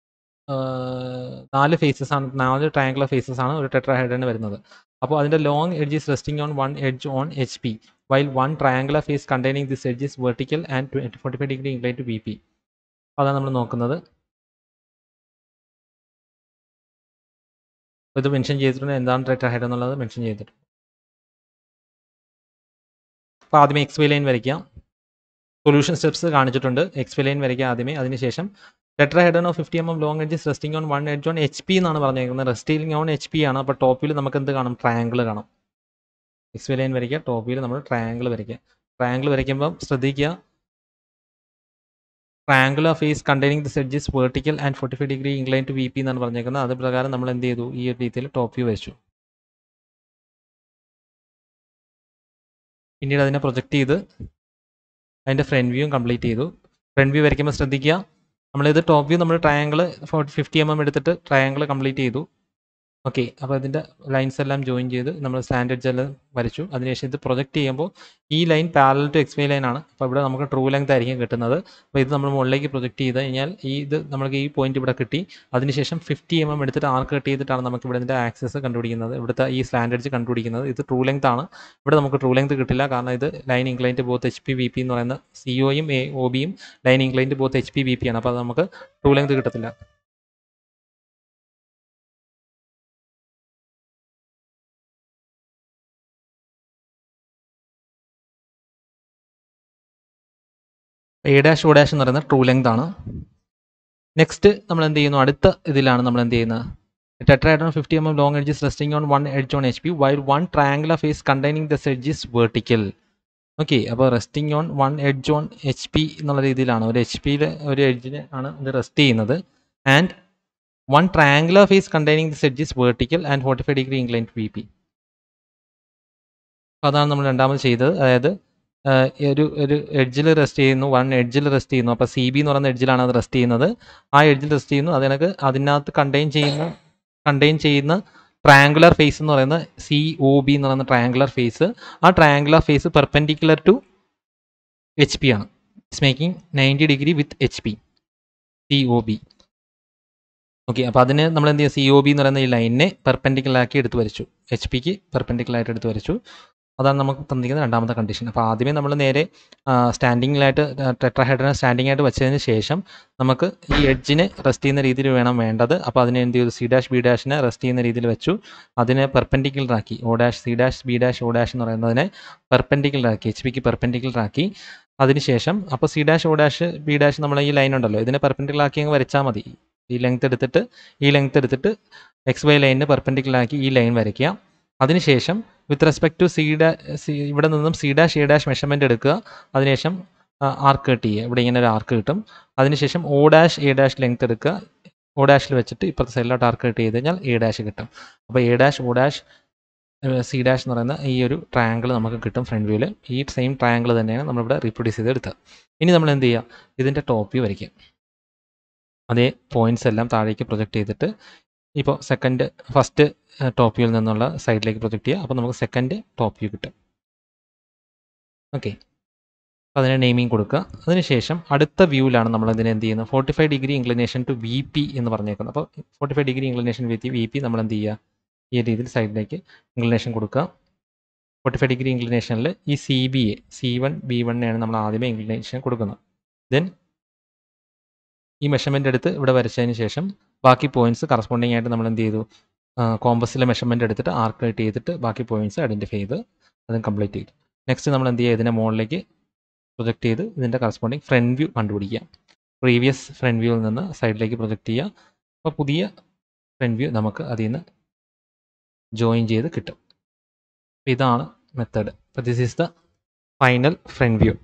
നാല് ഫേസസ് ആണ് നാല് ട്രയാങ്കുലർ ഫേസസ് ആണ് ഒരു ടെട്രാഹെഡന് വരുന്നത് അപ്പോൾ അതിൻ്റെ long edge is resting on one edge on H P while one triangular face containing this edge is vertical and forty five degree incline to B P അതാണ് നമ്മൾ നോക്കുന്നത് ഇത് മെൻഷൻ ചെയ്തിട്ടുണ്ട് എന്താണ് ടെട്രാഹെഡ് എന്നുള്ളത് മെൻഷൻ ചെയ്തിട്ടുണ്ട് അപ്പോൾ ആദ്യമേ എക്സ് വൈ ലൈൻ വരയ്ക്കാം സൊല്യൂഷൻ സ്റ്റെപ്സ് കാണിച്ചിട്ടുണ്ട് എക്സ് വൈ ലൈൻ വരയ്ക്കുക ആദ്യമേ അതിനുശേഷം tetrahedron of fifty M M long edges resting on one edge on H P എന്നാണ് പറഞ്ഞേക്കുന്നത് റെസ്റ്റിംഗ് ഓൺ എച്ച് പി ആണ് അപ്പോൾ ടോപ്പിൽ നമുക്ക് എന്ത് കാണും ട്രയാങ്കിൾ കാണാം എക്സ് വൈ ലൈൻ വരയ്ക്കുക ടോപ്പിൽ നമ്മൾ ട്രയാങ്കിൾ വരയ്ക്കുക ട്രയാങ്കിൾ വരയ്ക്കുമ്പോൾ ശ്രദ്ധിക്കുക triangular face containing this edges vertical and forty five degree incline to V P എന്നാണ് പറഞ്ഞേക്കുന്നത് അത് പ്രകാരം നമ്മൾ എന്ത് ചെയ്തു ഈ ഒരു രീതിയിൽ ടോപ്പ് വ്യൂ വരച്ചു പിന്നീട് അതിനെ പ്രൊജക്റ്റ് ചെയ്ത് അതിൻ്റെ ഫ്രണ്ട് വ്യൂവും കംപ്ലീറ്റ് ചെയ്തു ഫ്രണ്ട് വ്യൂ വരയ്ക്കുമ്പോൾ ശ്രദ്ധിക്കുക നമ്മളിത് ടോപ്പ് വ്യൂ നമ്മൾ triangle forty fifty M M എടുത്തിട്ട് ട്രയാങ്കിൾ കംപ്ലീറ്റ് ചെയ്തു ഓക്കെ അപ്പോൾ ഇതിൻ്റെ ലൈൻസ് എല്ലാം ജോയിൻ ചെയ്ത് നമ്മൾ സ്റ്റാൻഡേർഡ്സ് എല്ലാം വരച്ചു അതിനുശേഷം ഇത് പ്രൊജക്റ്റ് ചെയ്യുമ്പോൾ ഈ line parallel to X Y line ആണ് അപ്പോൾ ഇവിടെ നമുക്ക് ട്രൂ ലെങ്ത് ആയിരിക്കും കിട്ടുന്നത് അപ്പോൾ ഇത് നമ്മൾ മുകളിലേക്ക് പ്രൊജക്റ്റ് ചെയ്ത് കഴിഞ്ഞാൽ ഈ ഇത് നമുക്ക് ഈ പോയിന്റ് ഇവിടെ കിട്ടി അതിനുശേഷം ഫിഫ്റ്റി എം എം എടുത്തിട്ട് ആർക്ക് കട്ട് ചെയ്തിട്ടാണ് നമുക്ക് ഇവിടെ ഇതിൻ്റെ ആക്സസ് കണ്ടുപിടിക്കുന്നത് ഇവിടുത്തെ ഈ സ്റ്റാൻഡേർഡ്സ് കണ്ടുപിടിക്കുന്നത് ഇത് ട്രൂ ലെങ്ത് ആണ് ഇവിടെ നമുക്ക് ട്രൂ ലെങ്ത് കിട്ടില്ല കാരണം ഇത് line inclined both H P V P എന്ന് പറയുന്ന സി ഒയും എ ഒ ബിയും line inclined both H P V P ആണ് അപ്പോൾ അത് നമുക്ക് ട്രൂ ലെങ്ത് കിട്ടത്തില്ല എ ഡാഷ് ഒ ഡാഷ് എന്ന് പറയുന്നത് ട്രൂ ലെങ്ത് ആണ് നെക്സ്റ്റ് നമ്മൾ എന്ത് ചെയ്യുന്നു അടുത്ത ഇതിലാണ് നമ്മൾ എന്ത് ചെയ്യുന്നത് tetrahedron fifty M M long edges resting on one edge on H P while one triangular face containing the edges vertical okay അപ്പോൾ resting on one edge on H P എന്നുള്ള രീതിയിലാണ് ഒരു എച്ച് പിയിൽ ഒരു എഡ്ജിന് ആണ് ഇത് റെസ്റ്റ് ചെയ്യുന്നത് and one triangular face containing this edges vertical and forty five degree incline V P അതാണ് നമ്മൾ രണ്ടാമത് ചെയ്തത് അതായത് ഒരു ഒരു എഡ്ജിൽ റെസ്റ്റ് ചെയ്യുന്നു വൺ എഡ്ജിൽ റെസ്റ്റ് ചെയ്യുന്നു അപ്പോൾ സി ബി എന്ന് പറയുന്ന എഡ്ജിലാണ് അത് റെസ്റ്റ് ചെയ്യുന്നത് ആ എഡ്ജിൽ റെസ്റ്റ് ചെയ്യുന്നു അതിനകത്ത് അതിനകത്ത് കണ്ടെയ്ൻ ചെയ്യുന്ന കണ്ടെയ്ൻ ചെയ്യുന്ന ട്രയാങ്കുലർ ഫേസ് എന്ന് പറയുന്ന സി ഒ ബി എന്ന് പറയുന്ന ട്രയാങ്കുലർ ഫേസ് ആ triangular face perpendicular to H P ആണ് it's making ninety degree with H P C O B okay അപ്പോൾ അതിന് നമ്മൾ എന്ത് ചെയ്യുക സി ഒ ബി എന്ന് പറയുന്ന ഈ ലൈനിനെ പെർപെൻഡിക്കുലറാക്കി എടുത്ത് വരച്ചു എച്ച് പിക്ക് പെർപെൻഡിക്കുലറായിട്ട് എടുത്ത് വരച്ചു അതാണ് നമുക്ക് തന്നിരിക്കുന്ന രണ്ടാമത്തെ കണ്ടീഷൻ അപ്പോൾ ആദ്യമേ നമ്മൾ നേരെ സ്റ്റാൻഡിങ്ങിലായിട്ട് ടെട്രാഹൈഡ്രനെ സ്റ്റാൻഡിംഗ് ആയിട്ട് വെച്ചതിന് ശേഷം നമുക്ക് ഈ എഡ്ജിനെ റെസ്റ്റ് ചെയ്യുന്ന രീതിയിൽ വേണം വേണ്ടത് അപ്പോൾ അതിനെ എന്ത് ചെയ്തു സി ഡാഷ് ബി ഡാഷിനെ റെസ്റ്റ് ചെയ്യുന്ന രീതിയിൽ വെച്ചു അതിനെ പെർപെൻഡിക്കുലറാക്കി O dash C dash B dash O dash എന്ന് പറയുന്നതിനെ പെർപെൻഡിക്കുലറാക്കി എച്ച് പിക്ക് പെർപെൻഡിക്കുലറാക്കി അതിനുശേഷം അപ്പോൾ C dash O dash B dash നമ്മൾ ഈ ലൈൻ ഉണ്ടല്ലോ ഇതിനെ പെർപെൻഡിക്കുലറാക്കി അങ്ങ് വരച്ചാൽ മതി ഈ ലെങ്ത് എടുത്തിട്ട് ഈ ലെങ്ത് എടുത്തിട്ട് എക്സ് വൈ ലൈനിന് പെർപെൻഡിക്കുലറാക്കി ഈ ലൈൻ വരയ്ക്കുക അതിനുശേഷം with respect to C dash C ഇവിടെ നിന്നും C dash A dash measurement എടുക്കുക അതിനുശേഷം ആർക്ക് കട്ട് ചെയ്യുക ഇവിടെ ഇങ്ങനെ ഒരു ആർക്ക് കിട്ടും അതിനുശേഷം O dash A dash length എടുക്കുക ഒ ഡാഷിൽ വെച്ചിട്ട് ഇപ്പുറത്തെ സൈഡിലോട്ട് ആർക്ക് കട്ട് ചെയ്ത് കഴിഞ്ഞാൽ എ ഡാഷ് കിട്ടും അപ്പോൾ A dash O dash C dash എന്ന് പറയുന്ന ഈ ഒരു ട്രയാങ്കിൾ നമുക്ക് കിട്ടും ഫ്രണ്ട് വ്യൂവിൽ ഈ സെയിം ട്രയാങ്കിൾ തന്നെയാണ് നമ്മളിവിടെ റീപ്രൊഡ്യൂസ് ചെയ്തെടുത്തത് ഇനി നമ്മൾ എന്ത് ചെയ്യുക ഇതിൻ്റെ ടോപ്പ് വ്യൂ വരയ്ക്കുക അതേ പോയിന്റ്സ് എല്ലാം താഴേക്ക് പ്രൊജക്റ്റ് ചെയ്തിട്ട് ഇപ്പോൾ സെക്കൻഡ് ഫസ്റ്റ് ടോപ്പ് വ്യൂവിൽ നിന്നുള്ള സൈഡിലേക്ക് പ്രൊജക്റ്റ് ചെയ്യുക അപ്പോൾ നമുക്ക് സെക്കൻഡ് ടോപ്പ് വ്യൂ കിട്ടും ഓക്കെ അപ്പോൾ അതിന് നെയിമിങ് കൊടുക്കുക അതിനുശേഷം അടുത്ത വ്യൂവിലാണ് നമ്മൾ ഇതിനെ എന്ത് ചെയ്യുന്നത് forty five degree inclination to V P എന്ന് പറഞ്ഞേക്കുന്നത് അപ്പോൾ forty five degree inclination with V P നമ്മൾ എന്ത് ചെയ്യുക ഈ രീതിയിൽ സൈഡിലേക്ക് ഇൻക്ലിനേഷൻ കൊടുക്കുക ഫോർട്ടി ഫൈവ് ഡിഗ്രി ഇൻക്ലിനേഷനിൽ ഈ C B A C one B വണ്ണിനെയാണ് നമ്മൾ ആദ്യമേ ഇൻക്ലിനേഷൻ കൊടുക്കുന്നത് ദെൻ ഈ മെഷർമെൻ്റ് എടുത്ത് ഇവിടെ വരച്ചതിന് ശേഷം ബാക്കി പോയിന്റ്സ് കറസ്പോണ്ടിങ് ആയിട്ട് നമ്മൾ എന്ത് ചെയ്തു കോമ്പസിലെ മെഷർമെൻ്റ് എടുത്തിട്ട് ആർക്ക് കട്ട് ചെയ്തിട്ട് ബാക്കി പോയിന്റ്സ് ഐഡൻറ്റിഫൈ ചെയ്ത് അതും കംപ്ലീറ്റ് ചെയ്തു നെക്സ്റ്റ് നമ്മൾ എന്ത് ചെയ്യുക ഇതിനെ മുകളിലേക്ക് പ്രൊജക്റ്റ് ചെയ്ത് ഇതിൻ്റെ കറസ്പോണ്ടിങ് ഫ്രണ്ട് വ്യൂ കണ്ടുപിടിക്കുക പ്രീവിയസ് ഫ്രണ്ട് വ്യൂവിൽ നിന്ന് സൈഡിലേക്ക് പ്രൊജക്റ്റ് ചെയ്യുക അപ്പോൾ പുതിയ ഫ്രണ്ട് വ്യൂ നമുക്ക് അതിൽ നിന്ന് ജോയിൻ ചെയ്ത് കിട്ടും ഇതാണ് മെത്തേഡ് അപ്പോൾ this is the final front view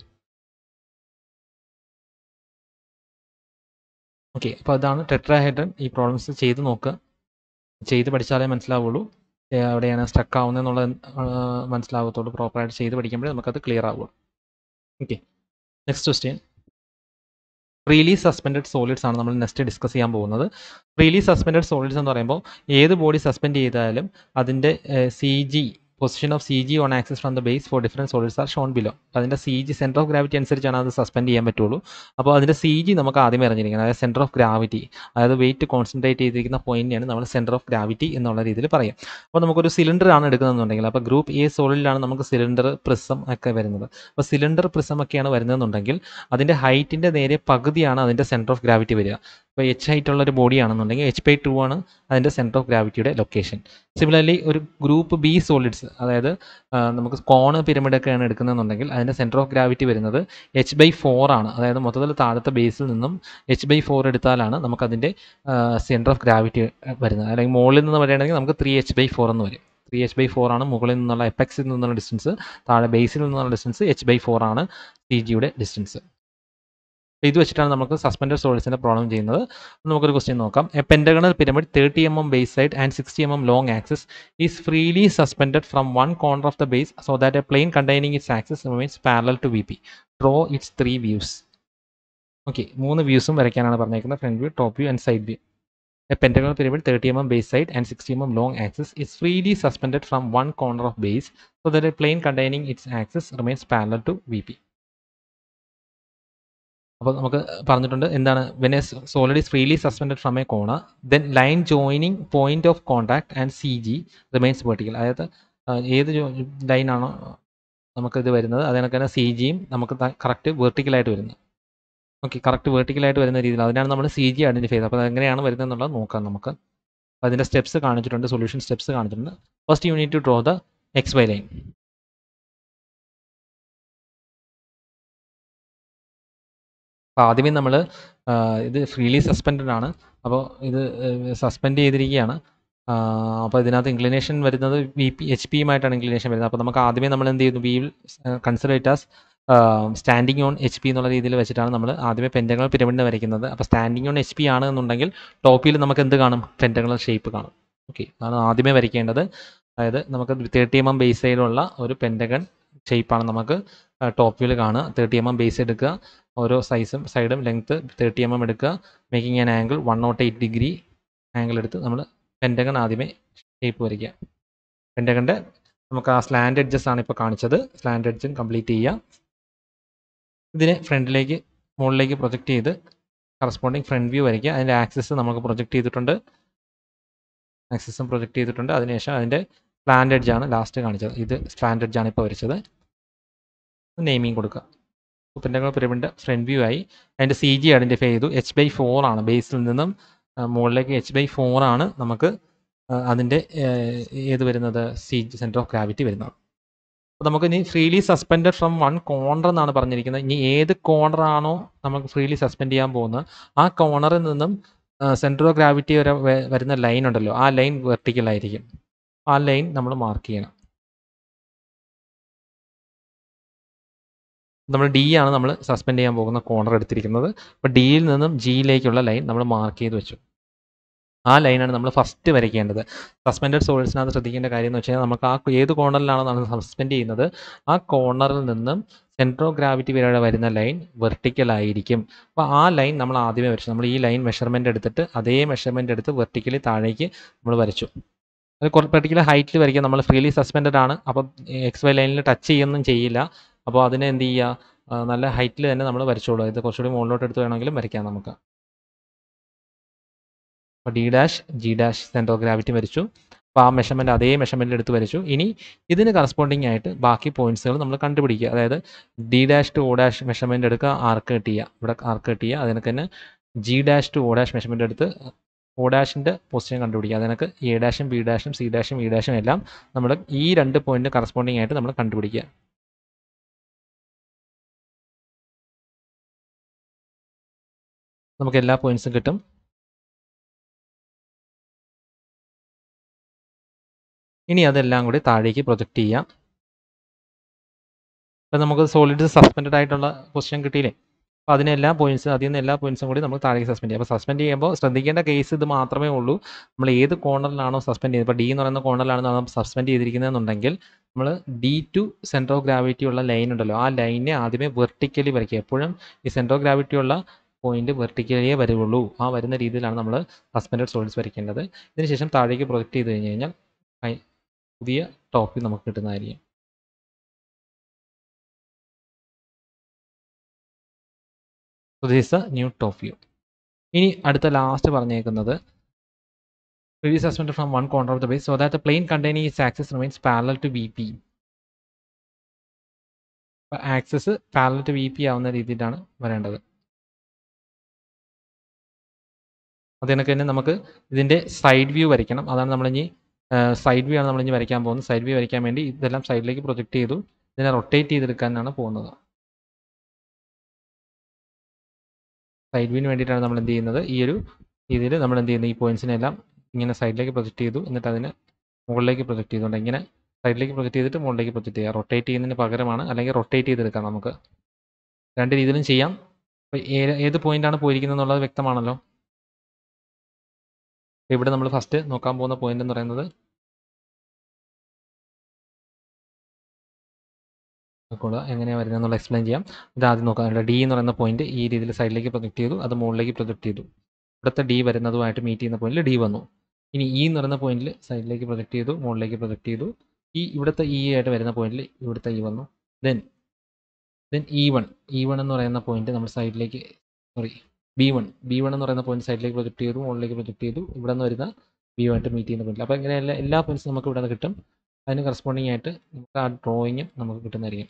okay അപ്പോൾ അതാണ് ടെട്രാഹൈഡ്രൻ ഈ പ്രോബ്ലംസ് ചെയ്ത് നോക്കുക ചെയ്ത് പഠിച്ചാലേ മനസ്സിലാവുള്ളൂ എവിടെയാണ് സ്റ്റക്ക് ആവുന്നതെന്നുള്ളത് മനസ്സിലാവത്തുള്ളൂ പ്രോപ്പറായിട്ട് ചെയ്ത് പഠിക്കുമ്പോഴേ നമുക്കത് ക്ലിയർ ആവുള്ളൂ okay next question freely suspended solids ആണ് നമ്മൾ നെക്സ്റ്റ് ഡിസ്കസ് ചെയ്യാൻ പോകുന്നത് ഫ്രീലി സസ്പെൻഡഡ് സോളിഡ്സ് എന്ന് പറയുമ്പോൾ ഏത് ബോഡി സസ്പെൻഡ് ചെയ്താലും അതിൻ്റെ C G position of C G on axis from the base for different solids are shown below അതിൻ്റെ C G centre of gravity അനുസരിച്ചാണ് അത് സസ്പെൻഡ് ചെയ്യാൻ പറ്റുള്ളൂ അപ്പോൾ അതിൻ്റെ സി ജി നമുക്ക് ആദ്യം അറിഞ്ഞിരിക്കുന്നത് അതായത് സെൻറ്റർ ഓഫ് ഗ്രാവിറ്റി അതായത് വെയിറ്റ് കോൺസെൻട്രേറ്റ് ചെയ്തിരിക്കുന്ന പോയിന്റിനെയാണ് നമ്മൾ സെൻറ്റർ ഓഫ് ഗ്രാവിറ്റി എന്നുള്ള രീതിയിൽ പറയും അപ്പോൾ നമുക്കൊരു സിലിണ്ടർ ആണ് എടുക്കുന്നതെന്നുണ്ടെങ്കിൽ അപ്പോൾ ഗ്രൂപ്പ് എ സോളിഡിലാണ് നമുക്ക് സിലിണ്ടർ പ്രിസം ഒക്കെ വരുന്നത് അപ്പോൾ സിലിണ്ടർ പ്രിസം ഒക്കെയാണ് വരുന്നതെന്നുണ്ടെങ്കിൽ അതിൻ്റെ ഹൈറ്റിൻ്റെ നേരെ പകുതിയാണ് അതിൻ്റെ സെൻറ്റർ ഓഫ് ഗ്രാവിറ്റി വരിക ഇപ്പോൾ എച്ച് ഹൈറ്റ് ഉള്ള ഒരു ബോഡി ആണെന്നുണ്ടെങ്കിൽ എച്ച് ബൈ ടു ആണ് അതിൻ്റെ സെൻറ്റർ ഓഫ് ഗ്രാവിറ്റിയുടെ ലൊക്കേഷൻ സിമിലർലി ഒരു ഗ്രൂപ്പ് ബി സോളിഡ്സ് അതായത് നമുക്ക് കോണ് പിരമിഡ് ഒക്കെയാണ് എടുക്കുന്നതെന്നുണ്ടെങ്കിൽ അതിൻ്റെ സെൻറ്റർ ഓഫ് ഗ്രാവിറ്റി വരുന്നത് എച്ച് ബൈ ഫോർ ആണ് അതായത് മൊത്തത്തിൽ താഴത്തെ ബേസിൽ നിന്നും എച്ച് ബൈ ഫോർ എടുത്താലാണ് നമുക്കതിൻ്റെ സെൻറ്റർ ഓഫ് ഗ്രാവിറ്റി വരുന്നത് അല്ലെങ്കിൽ മുകളിൽ നിന്ന് പറയുകയാണെങ്കിൽ നമുക്ക് ത്രീ എച്ച് ബൈ ഫോർ എന്ന് വരും ത്രീ എച്ച് ബൈ ഫോർ ആണ് മുകളിൽ നിന്നുള്ള എപ്പക്സിൽ നിന്നുള്ള ഡിസ്റ്റൻസ് താഴെ ബേസിൽ നിന്നുള്ള ഡിസ്റ്റൻസ് എച്ച് ബൈ ഫോർ ആണ് സി ജിയുടെ ഡിസ്റ്റൻസ് ഇത് വെച്ചിട്ടാണ് നമുക്ക് സസ്പെൻഡഡ് സോളിഡ്സിൻ്റെ പ്രോബ്ലം ചെയ്യുന്നത് നമുക്കൊരു ക്വസ്റ്റ്യൻ നോക്കാം A pentagonal pyramid thirty M M base side and sixty M M long axis is freely suspended from one corner of the base so that a plane containing its axis remains parallel to V P draw its three views okay മൂന്ന് വ്യൂസും വരയ്ക്കാനാണ് പറഞ്ഞേക്കുന്നത് front view top view and side view A pentagonal pyramid 30 mm base side and 60 mm long axis is freely suspended from one corner of base so that a plane containing its axis remains parallel to VP. അപ്പോൾ നമുക്ക് പറഞ്ഞിട്ടുണ്ട് എന്താണ് when a solid is freely suspended from a corner then line joining point of contact and C G remains vertical അതായത് ആ, ഏത് ലൈനാണോ നമുക്ക് ഇത് വരുന്നത് അതിനൊക്കെ തന്നെ സി ജിയും നമുക്ക് കറക്റ്റ് വെർട്ടിക്കലായിട്ട് വരുന്നത് ഓക്കെ കറക്റ്റ് വെർട്ടിക്കലായിട്ട് വരുന്ന രീതിയിൽ അതിനാണ് നമ്മൾ സി ജി ഐഡൻറ്റിഫൈ ചെയ്തത് അപ്പോൾ അതെങ്ങനെയാണ് വരുന്നത് എന്നുള്ളത് നോക്കാം നമുക്ക് അപ്പോൾ അതിൻ്റെ സ്റ്റെപ്സ് കാണിച്ചിട്ടുണ്ട് സൊല്യൂഷൻ സ്റ്റെപ്സ് കാണിച്ചിട്ടുണ്ട് first you need to draw the X Y line അപ്പോൾ ആദ്യമേ നമ്മൾ ഇത് ഫ്രീലി സസ്പെൻഡഡ് ആണ് അപ്പോൾ ഇത് സസ്പെൻഡ് ചെയ്തിരിക്കുകയാണ് അപ്പോൾ ഇതിനകത്ത് ഇൻക്ലിനേഷൻ വരുന്നത് വി പി എച്ച് പിയുമായിട്ടാണ് ഇൻക്ലിനേഷൻ വരുന്നത് അപ്പോൾ നമുക്ക് ആദ്യമേ നമ്മൾ എന്ത് ചെയ്യുന്നു we will consider it as standing on H P എന്നുള്ള രീതിയിൽ വെച്ചിട്ടാണ് നമ്മൾ ആദ്യമേ പെൻറ്റങ്ങൾ പിരമിഡിന് വരയ്ക്കുന്നത് അപ്പോൾ സ്റ്റാൻഡിങ് ഓൺ എച്ച് പി ആണ് എന്നുണ്ടെങ്കിൽ ടോപ്പിൽ നമുക്ക് എന്ത് കാണും പെൻറ്റങ്ങൾ ഷേപ്പ് കാണും ഓക്കെ അതാണ് ആദ്യമേ വരയ്ക്കേണ്ടത് അതായത് നമുക്ക് തേർട്ടി എം എം ബേസ് സൈഡിലുള്ള ഒരു പെൻറ്റഗൺ ഷേപ്പാണ് നമുക്ക് ടോപ്പ് വ്യൂവിൽ കാണുക തേർട്ടി എം എം ബേസ് എടുക്കുക ഓരോ സൈസും സൈഡും ലെങ്ത്ത് തേർട്ടി എം എം എടുക്കുക making an angle one naught eight degree angle എടുത്ത് നമ്മൾ പെൻറ്റഗൺ ആദ്യമേ ഷേപ്പ് വരയ്ക്കുക പെൻറ്റഗണിൻ്റെ നമുക്ക് ആ സ്ലാൻഡ് എഡ്ജസ് ആണ് ഇപ്പോൾ കാണിച്ചത് സ്ലാൻഡ് എഡ്ജും കംപ്ലീറ്റ് ചെയ്യുക ഇതിനെ ഫ്രണ്ടിലേക്ക് മുകളിലേക്ക് പ്രൊജക്റ്റ് ചെയ്ത് കറസ്പോണ്ടിങ് ഫ്രണ്ട് വ്യൂ വരയ്ക്കുക അതിൻ്റെ ആക്സിസ് നമുക്ക് പ്രൊജക്റ്റ് ചെയ്തിട്ടുണ്ട് ആക്സിസും പ്രൊജക്റ്റ് ചെയ്തിട്ടുണ്ട് അതിനുശേഷം അതിൻ്റെ സ്ലാൻഡ് എഡ്ജാണ് ലാസ്റ്റ് കാണിച്ചത് ഇത് സ്ലാൻഡ് എഡ്ജാണ് ഇപ്പോൾ വരച്ചത് നെയിമിങ് കൊടുക്കുക പെൻറ്റഗൺ പിരമിഡിൻ്റെ ഫ്രണ്ട് വ്യൂ ആയി അതിൻ്റെ സി ജി ഐഡൻറ്റിഫൈ ചെയ്തു എച്ച് ബൈ ഫോർ ആണ് ബേസിൽ നിന്നും ആ, മുകളിലേക്ക് എച്ച് ബൈ ഫോർ ആണ് നമുക്ക് ആ, അതിൻ്റെ ഏഹ്, ഏത് വരുന്നത് സി സെൻറ്റർ ഓഫ് ഗ്രാവിറ്റി വരുന്നത് അപ്പോൾ നമുക്ക് ഇനി freely suspended from one corner എന്നാണ് പറഞ്ഞിരിക്കുന്നത് ഇനി ഏത് കോർണർ ആണോ നമുക്ക് ഫ്രീലി സസ്പെൻഡ് ചെയ്യാൻ പോകുന്നത് ആ കോർണറിൽ നിന്നും സെൻറ്റർ ഓഫ് ഗ്രാവിറ്റി വരെ വ- വരുന്ന ലൈൻ ഉണ്ടല്ലോ ആ ലൈൻ വെർട്ടിക്കൽ ആയിരിക്കും ആ ലൈൻ നമ്മൾ മാർക്ക് ചെയ്യണം നമ്മൾ ഡി ആണ് നമ്മൾ സസ്പെൻഡ് ചെയ്യാൻ പോകുന്ന കോർണർ എടുത്തിരിക്കുന്നത് അപ്പോൾ ഡിയിൽ നിന്നും ജിയിലേക്കുള്ള ലൈൻ നമ്മൾ മാർക്ക് ചെയ്ത് വെച്ചു ആ ലൈനാണ് നമ്മൾ ഫസ്റ്റ് വരയ്ക്കേണ്ടത് സസ്പെൻഡഡ് സോഴ്സിനകത്ത് ശ്രദ്ധിക്കേണ്ട കാര്യം എന്ന് വെച്ച് കഴിഞ്ഞാൽ നമുക്ക് ആ ഏത് കോർണറിലാണോ നമ്മൾ സസ്പെൻഡ് ചെയ്യുന്നത് ആ കോർണറിൽ നിന്നും സെൻട്രോ ഗ്രാവിറ്റി വരെ വരുന്ന ലൈൻ വെർട്ടിക്കൽ ആയിരിക്കും അപ്പോൾ ആ ലൈൻ നമ്മൾ ആദ്യമേ വരച്ചു നമ്മൾ ഈ ലൈൻ മെഷർമെൻ്റ് എടുത്തിട്ട് അതേ മെഷർമെൻ്റ് എടുത്ത് വെർട്ടിക്കലി താഴേക്ക് നമ്മൾ വരച്ചു അത് പെർട്ടിക്കുലർ ഹൈറ്റിൽ വരയ്ക്കുക നമ്മൾ ഫ്രീലി സസ്പെൻഡഡ് ആണ് അപ്പം എക്സ് വൈ ലൈനിൽ ടച്ച് ചെയ്യൊന്നും ചെയ്യില്ല അപ്പോൾ അതിനെ എന്ത് ചെയ്യുക ആ, നല്ല ഹൈറ്റിൽ തന്നെ നമ്മൾ വരച്ചോളൂ ഇത് കുറച്ചുകൂടി മുകളിലോട്ട് എടുത്ത് വേണമെങ്കിലും വരയ്ക്കാം നമുക്ക് അപ്പോൾ D dash G dash centre of gravity വരച്ചു അപ്പോൾ ആ മെഷർമെൻറ്റ് അതേ മെഷർമെൻറ്റിൽ എടുത്ത് വരച്ചു ഇനി ഇതിന് കറസ്പോണ്ടിങ് ആയിട്ട് ബാക്കി പോയിന്റ്സുകൾ നമ്മൾ കണ്ടുപിടിക്കുക അതായത് D dash two O dash measurement എടുക്കുക ആർക്ക് കട്ട് ചെയ്യുക ഇവിടെ ആർക്ക് കട്ട് ചെയ്യുക അതിനൊക്കെ തന്നെ G dash two O dash measurement എടുത്ത് ഒ ഡാഷിൻ്റെ പൊസിഷൻ കണ്ടുപിടിക്കുക അതിനൊക്കെ എ ഡാഷും ബി ഡാഷും സി ഡാഷും ഇ ഡാഷും എല്ലാം നമ്മൾ ഈ രണ്ട് പോയിന്റ് കറസ്പോണ്ടിങ് ആയിട്ട് നമ്മൾ കണ്ടുപിടിക്കുക നമുക്ക് എല്ലാ പോയിന്റ്സും കിട്ടും ഇനി അതെല്ലാം കൂടി താഴേക്ക് പ്രൊജക്റ്റ് ചെയ്യാം ഇപ്പം നമുക്ക് സോളിഡ് സസ്പെൻഡഡ് ആയിട്ടുള്ള പൊസിഷൻ കിട്ടിയില്ലേ അപ്പോൾ അതിന് എല്ലാ പോയിന്റ്സും അതിൽ നിന്ന് എല്ലാ പോയിന്റ്സും കൂടി നമ്മൾ താഴേക്ക് സസ്പെൻഡ് ചെയ്യാം അപ്പോൾ സസ്പെൻഡ് ചെയ്യുമ്പോൾ ശ്രദ്ധിക്കേണ്ട കേസ് ഇത് മാത്രമേ ഉള്ളൂ നമ്മൾ ഏത് കോർണറിലാണോ സസ്പെൻഡ് ചെയ്യുന്നത് ഇപ്പോൾ ഡി എന്ന് പറയുന്ന കോർണറിലാണ് നമ്മൾ സസ്പെൻഡ് ചെയ്തിരിക്കുന്നതെന്നുണ്ടെങ്കിൽ നമ്മൾ D two centre of gravity ഉള്ള ലൈൻ ഉണ്ടല്ലോ ആ ലൈനെ ആദ്യമേ വെർട്ടിക്കലി വരയ്ക്കുക എപ്പോഴും ഈ സെൻറ്റർ ഓഫ് ഗ്രാവിറ്റി ഉള്ള പോയിന്റ് വെർട്ടിക്കലിയേ വരുള്ളൂ ആ വരുന്ന രീതിയിലാണ് നമ്മൾ സസ്പെൻഡഡ് സോളിഡ്സ് വരയ്ക്കേണ്ടത് ഇതിനുശേഷം താഴേക്ക് പ്രൊജക്റ്റ് ചെയ്ത് കഴിഞ്ഞ് കഴിഞ്ഞാൽ ഐ- പുതിയ ടോപ്പിക് നമുക്ക് കിട്ടുന്നതായിരിക്കും So this is a new top view. ഇനി അടുത്ത ലാസ്റ്റ് പറഞ്ഞേക്കുന്നത് Really suspended from one corner of the base so that the plane containing its axis remains parallel to VP. Axis parallel to V P ആവുന്ന രീതിയിലാണ് വരേണ്ടത് അതിനൊക്കെ തന്നെ നമുക്ക് ഇതിൻ്റെ സൈഡ് വ്യൂ വരയ്ക്കണം അതാണ് നമ്മളിനി സൈഡ് വ്യൂ ആണ് നമ്മളിനി വരയ്ക്കാൻ പോകുന്നത് സൈഡ് വ്യൂ വരയ്ക്കാൻ വേണ്ടി ഇതെല്ലാം സൈഡിലേക്ക് പ്രൊജക്റ്റ് ചെയ്തു ഇതിനെ റൊട്ടേറ്റ് ചെയ്തെടുക്കാനാണ് പോകുന്നത് സൈഡ് വ്യൂവിന് വേണ്ടിയിട്ടാണ് നമ്മൾ എന്ത് ചെയ്യുന്നത് ഈ ഒരു രീതിയിൽ നമ്മൾ എന്ത് ചെയ്യുന്നത് ഈ പോയിന്റ്സിനെല്ലാം ഇങ്ങനെ സൈഡിലേക്ക് പ്രൊജക്റ്റ് ചെയ്തു എന്നിട്ട് അതിനെ മുകളിലേക്ക് പ്രൊജക്റ്റ് ചെയ്തുകൊണ്ട് ഇങ്ങനെ സൈഡിലേക്ക് പ്രൊജക്റ്റ് ചെയ്തിട്ട് മുകളിലേക്ക് പ്രൊജക്റ്റ് ചെയ്യുക റൊട്ടേറ്റ് ചെയ്യുന്നതിന് പകരമാണ് അല്ലെങ്കിൽ റൊട്ടേറ്റ് ചെയ്തെടുക്കാം നമുക്ക് രണ്ട് രീതിയിലും ചെയ്യാം അപ്പോൾ ഏത് ഏത് പോയിന്റാണ് പോയിരിക്കുന്നത് എന്നുള്ളത് വ്യക്തമാണല്ലോ അപ്പോൾ ഇവിടെ നമ്മൾ ഫസ്റ്റ് നോക്കാൻ പോകുന്ന പോയിന്റ് എന്ന് പറയുന്നത് നോക്കുക എങ്ങനെയാണ് വരുന്നത് എന്നുള്ള എക്സ്പ്ലെയിൻ ചെയ്യാം ഇത് ആദ്യം നോക്കാം ഡി എന്ന് പറയുന്ന പോയിന്റ് ഈ രീതിയിൽ സൈഡിലേക്ക് പ്രൊജക്റ്റ് ചെയ്തു അത് മുകളിലേക്ക് പ്രൊജക്റ്റ് ചെയ്തു ഇവിടുത്തെ ഡി വരുന്നതുമായിട്ട് മീറ്റ് ചെയ്യുന്ന പോയിന്റിൽ ഡി വന്നു ഇനി ഇ എന്ന് പറയുന്ന പോയിന്റിൽ സൈഡിലേക്ക് പ്രൊജക്റ്റ് ചെയ്തു മുകളിലേക്ക് പ്രൊജക്റ്റ് ചെയ്തു ഈ ഇവിടുത്തെ ഇ ആയിട്ട് വരുന്ന പോയിന്റിൽ ഇവിടുത്തെ ഇ വന്നു then then E one E one എന്ന് പറയുന്ന പോയിന്റ് നമ്മൾ സൈഡിലേക്ക് sorry B one B one എന്ന് പറയുന്ന പോയിന്റ് സൈഡിലേക്ക് പ്രൊജക്റ്റ് ചെയ്തു മുകളിലേക്ക് പ്രൊജക്റ്റ് ചെയ്തു ഇവിടെ നിന്ന് വരുന്ന ബി ആയിട്ട് മീറ്റ് ചെയ്യുന്ന പോയിന്റ് അപ്പോൾ ഇങ്ങനെ എല്ലാ എല്ലാ പോയിന്റ്സും നമുക്ക് ഇവിടെ നിന്ന് കിട്ടും അതിന് കറസ്പോണ്ടിങ് ആയിട്ട് നമുക്ക് ആ ഡ്രോയിങ്ങും നമുക്ക് കിട്ടുന്നതായിരിക്കും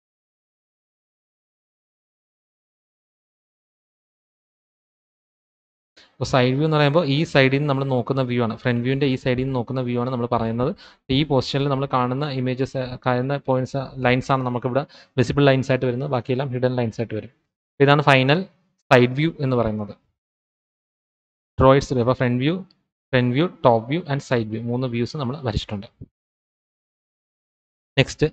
ഇപ്പോൾ സൈഡ് വ്യൂ എന്ന് പറയുമ്പോൾ ഈ സൈഡിൽ നിന്ന് നമ്മൾ നോക്കുന്ന വ്യൂ ആണ് ഫ്രണ്ട് വ്യൂവിൻ്റെ ഈ സൈഡിൽ നിന്ന് നോക്കുന്ന വ്യൂ ആണ് നമ്മൾ പറയുന്നത് ഈ പൊസിഷനിൽ നമ്മൾ കാണുന്ന ഇമേജസ് കാണുന്ന പോയിന്റ്സ് ലൈൻസ് ആണ് നമുക്കിവിടെ വിസിബിൾ ലൈൻസ് ആയിട്ട് വരുന്നത് ബാക്കിയെല്ലാം ഹിഡൻ ലൈൻസ് ആയിട്ട് വരും ഇതാണ് ഫൈനൽ സൈഡ് വ്യൂ എന്ന് പറയുന്നത് ഡ്രോയിഡ്സ് അപ്പോൾ front view front view top view and side view മൂന്ന് വ്യൂസ് നമ്മൾ വരച്ചിട്ടുണ്ട് next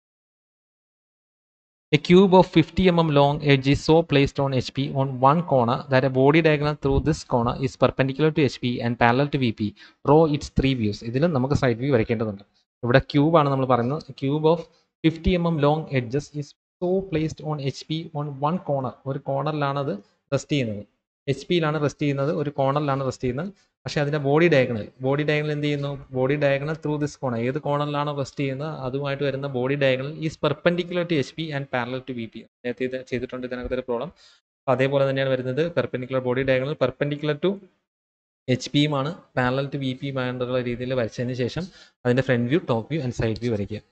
A cube of 50 mm long edge is so placed on HP on one corner that a body diagonal through this corner is perpendicular to HP and parallel to VP. Draw its three views. ഇതിൽ നമുക്ക് സൈഡ് വ്യൂ വരയ്ക്കേണ്ടതുണ്ട് ഇവിടെ ക്യൂബ് ആണ് നമ്മൾ പറയുന്നത് cube of fifty M M long edges is so placed on H P on one corner ഒരു കോർണറിലാണ് അത് റെസ്റ്റ് ചെയ്യുന്നത് എച്ച് പിയിലാണ് റെസ്റ്റ് ചെയ്യുന്നത് ഒരു കോർണറിലാണ് റെസ്റ്റ് ചെയ്യുന്നത് പക്ഷേ അതിൻ്റെ ബോഡി ഡയഗണൽ ബോഡി ഡയഗണൽ എന്ത് ചെയ്യുന്നു body diagonal through this corner ഏത് കോണറിലാണോ റെസ്റ്റ് ചെയ്യുന്നത് അതുമായിട്ട് വരുന്ന body diagonal is perpendicular to H P and parallel to V P നേരത്തെ ഇത് ചെയ്തിട്ടുണ്ട് ഇതിനകത്ത് ഒരു പ്രോബ്ലം അപ്പോൾ അതേപോലെ തന്നെയാണ് വരുന്നത് perpendicular body diagonal perpendicular to H പിയുമാണ് പാരലൽ ടു വി പിയും ആയിട്ടുള്ള രീതിയിൽ വരച്ചതിന് ശേഷം അതിൻ്റെ front view top view and side view വരയ്ക്കുക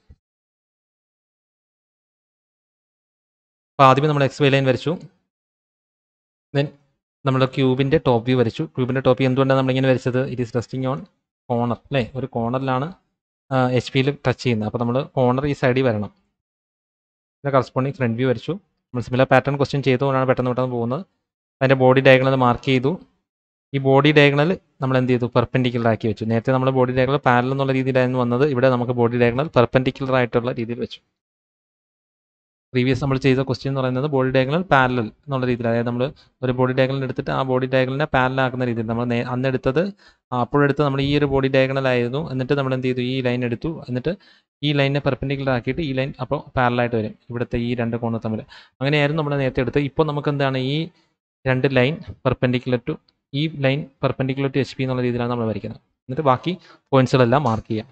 അപ്പോൾ ആദ്യമേ നമ്മൾ എക്സ് വൈ ലൈൻ വരച്ചു ദെൻ നമ്മൾ ക്യൂബിൻ്റെ ടോപ്പ് വ്യൂ വരച്ചു ക്യൂബിൻ്റെ ടോപ്പ് വ്യൂ എന്തുകൊണ്ടാണ് നമ്മളിങ്ങനെ വരച്ചത് it is resting on corner അല്ലേ ഒരു കോർണറിലാണ് എച്ച് പിയിൽ ടച്ച് ചെയ്യുന്നത് അപ്പോൾ നമ്മൾ കോർണർ ഈ സൈഡിൽ വരണം പിന്നെ കറസ്പോണ്ടിങ് ഫ്രണ്ട് വ്യൂ വരച്ചു നമ്മൾ സിമിലർ പാറ്റേൺ ക്വസ്റ്റ്യൻ ചെയ്തുകൊണ്ടാണ് പെട്ടെന്ന് പെട്ടെന്ന് പോകുന്നത് അതിൻ്റെ ബോഡി ഡയഗണൽ മാർക്ക് ചെയ്തു ഈ ബോഡി ഡയഗണൽ നമ്മൾ എന്ത് ചെയ്തു പെർപെൻഡിക്കുലർ ആക്കി വെച്ചു നേരത്തെ നമ്മൾ ബോഡി ഡയഗണൽ പാരൽ എന്നുള്ള രീതിയിലായിരുന്നു വന്നത് ഇവിടെ നമുക്ക് ബോഡി ഡയഗണൽ പെർപെൻഡിക്കുലർ ആയിട്ടുള്ള രീതിയിൽ വെച്ചു പ്രീവിയസ് നമ്മൾ ചെയ്ത ക്വസ്റ്റ്യൻ എന്ന് പറയുന്നത് ബോഡി ഡയഗണൽ പാരലൽ എന്നുള്ള രീതിയിൽ അതായത് നമ്മൾ ഒരു ബോഡി ഡയഗണൽ എടുത്തിട്ട് ആ ബോഡി ഡയഗണലിനെ പാരലൽ ആക്കുന്ന രീതിയിൽ നമ്മൾ നേ- അന്ന് എടുത്തത് അപ്പോഴെടുത്ത് നമ്മൾ ഈ ഒരു ബോഡി ഡയഗണൽ ആയിരുന്നു എന്നിട്ട് നമ്മൾ എന്ത് ചെയ്തു ഈ ലൈൻ എടുത്തു എന്നിട്ട് ഈ ലൈനിനെ പെർപെൻഡിക്കുലർ ആക്കിയിട്ട് ഈ ലൈൻ അപ്പോൾ പാരലായിട്ട് വരും ഇവിടുത്തെ ഈ രണ്ട് കോണ് തമ്മിൽ അങ്ങനെയായിരുന്നു നമ്മൾ നേരത്തെ എടുത്തത് ഇപ്പോൾ നമുക്ക് എന്താണ് ഈ രണ്ട് ലൈൻ പെർപെൻഡിക്കുലർ ടു ഈ line perpendicular to H P എന്നുള്ള രീതിയിലാണ് നമ്മൾ വരയ്ക്കുന്നത് എന്നിട്ട് ബാക്കി പോയിന്റ്സുകളെല്ലാം മാർക്ക് ചെയ്യാം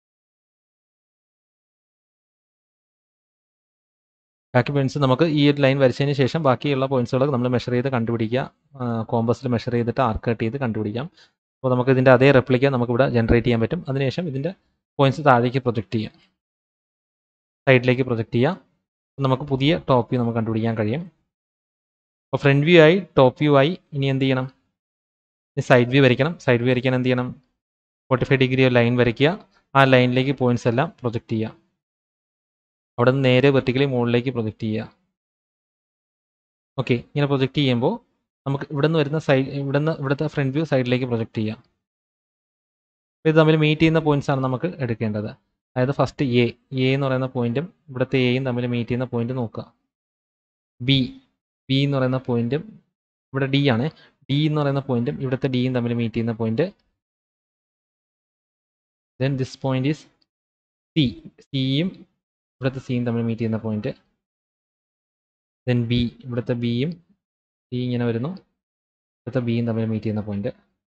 ബാക്കി പോയിന്റ്സ് നമുക്ക് ഈ ഒരു ലൈൻ വരച്ചതിന് ശേഷം ബാക്കിയുള്ള പോയിന്റ്സുകൾ നമ്മൾ മെഷർ ചെയ്ത് കണ്ടുപിടിക്കുക കോമ്പസിൽ മെഷർ ചെയ്തിട്ട് ആർക്ക് കട്ട് ചെയ്ത് കണ്ടുപിടിക്കാം അപ്പോൾ നമുക്ക് ഇതിൻ്റെ അതേ റെപ്ലിക്ക നമുക്കിവിടെ ജനറേറ്റ് ചെയ്യാൻ പറ്റും അതിനുശേഷം ഇതിൻ്റെ പോയിന്റ്സ് താഴേക്ക് പ്രൊജക്റ്റ് ചെയ്യാം സൈഡിലേക്ക് പ്രൊജക്റ്റ് ചെയ്യാം അപ്പോൾ നമുക്ക് പുതിയ ടോപ്പ് വ്യൂ നമുക്ക് കണ്ടുപിടിക്കാൻ കഴിയും അപ്പോൾ ഫ്രണ്ട് വ്യൂ ആയി ടോപ്പ് വ്യൂ ആയി ഇനി എന്ത് ചെയ്യണം ഇനി സൈഡ് വ്യൂ വരയ്ക്കണം സൈഡ് വ്യൂ വരയ്ക്കാൻ എന്ത് ചെയ്യണം ഫോർട്ടി ഫൈവ് ഡിഗ്രി ലൈൻ വരയ്ക്കുക ആ ലൈനിലേക്ക് പോയിന്റ്സ് എല്ലാം പ്രൊജക്റ്റ് ചെയ്യുക അവിടെ നിന്ന് നേരെ വെർട്ടിക്കലി മുകളിലേക്ക് പ്രൊജക്റ്റ് ചെയ്യുക ഓക്കെ ഇങ്ങനെ പ്രൊജക്റ്റ് ചെയ്യുമ്പോൾ നമുക്ക് ഇവിടെ നിന്ന് വരുന്ന സൈഡ് ഇവിടെ നിന്ന് ഇവിടുത്തെ ഫ്രണ്ട് വ്യൂ സൈഡിലേക്ക് പ്രൊജക്റ്റ് ചെയ്യാം ഇത് തമ്മിൽ മീറ്റ് ചെയ്യുന്ന പോയിന്റ്സ് ആണ് നമുക്ക് എടുക്കേണ്ടത് അതായത് ഫസ്റ്റ് എ എ എന്ന് പറയുന്ന പോയിന്റും ഇവിടുത്തെ എയും തമ്മിൽ മീറ്റ് ചെയ്യുന്ന പോയിന്റ് നോക്കുക ബി ബി എന്ന് പറയുന്ന പോയിന്റും ഇവിടെ ഡി ആണ് ഡി എന്ന് പറയുന്ന പോയിന്റും ഇവിടുത്തെ ഡിയും തമ്മിൽ മീറ്റ് ചെയ്യുന്ന point then this point is C സിയും ഇവിടുത്തെ സിയും തമ്മിൽ മീറ്റ് ചെയ്യുന്ന പോയിന്റ് ദെൻ ബി ഇവിടുത്തെ ബിയും സി ഇങ്ങനെ വരുന്നു ഇവിടുത്തെ ബിയും തമ്മിൽ മീറ്റ് ചെയ്യുന്ന പോയിന്റ്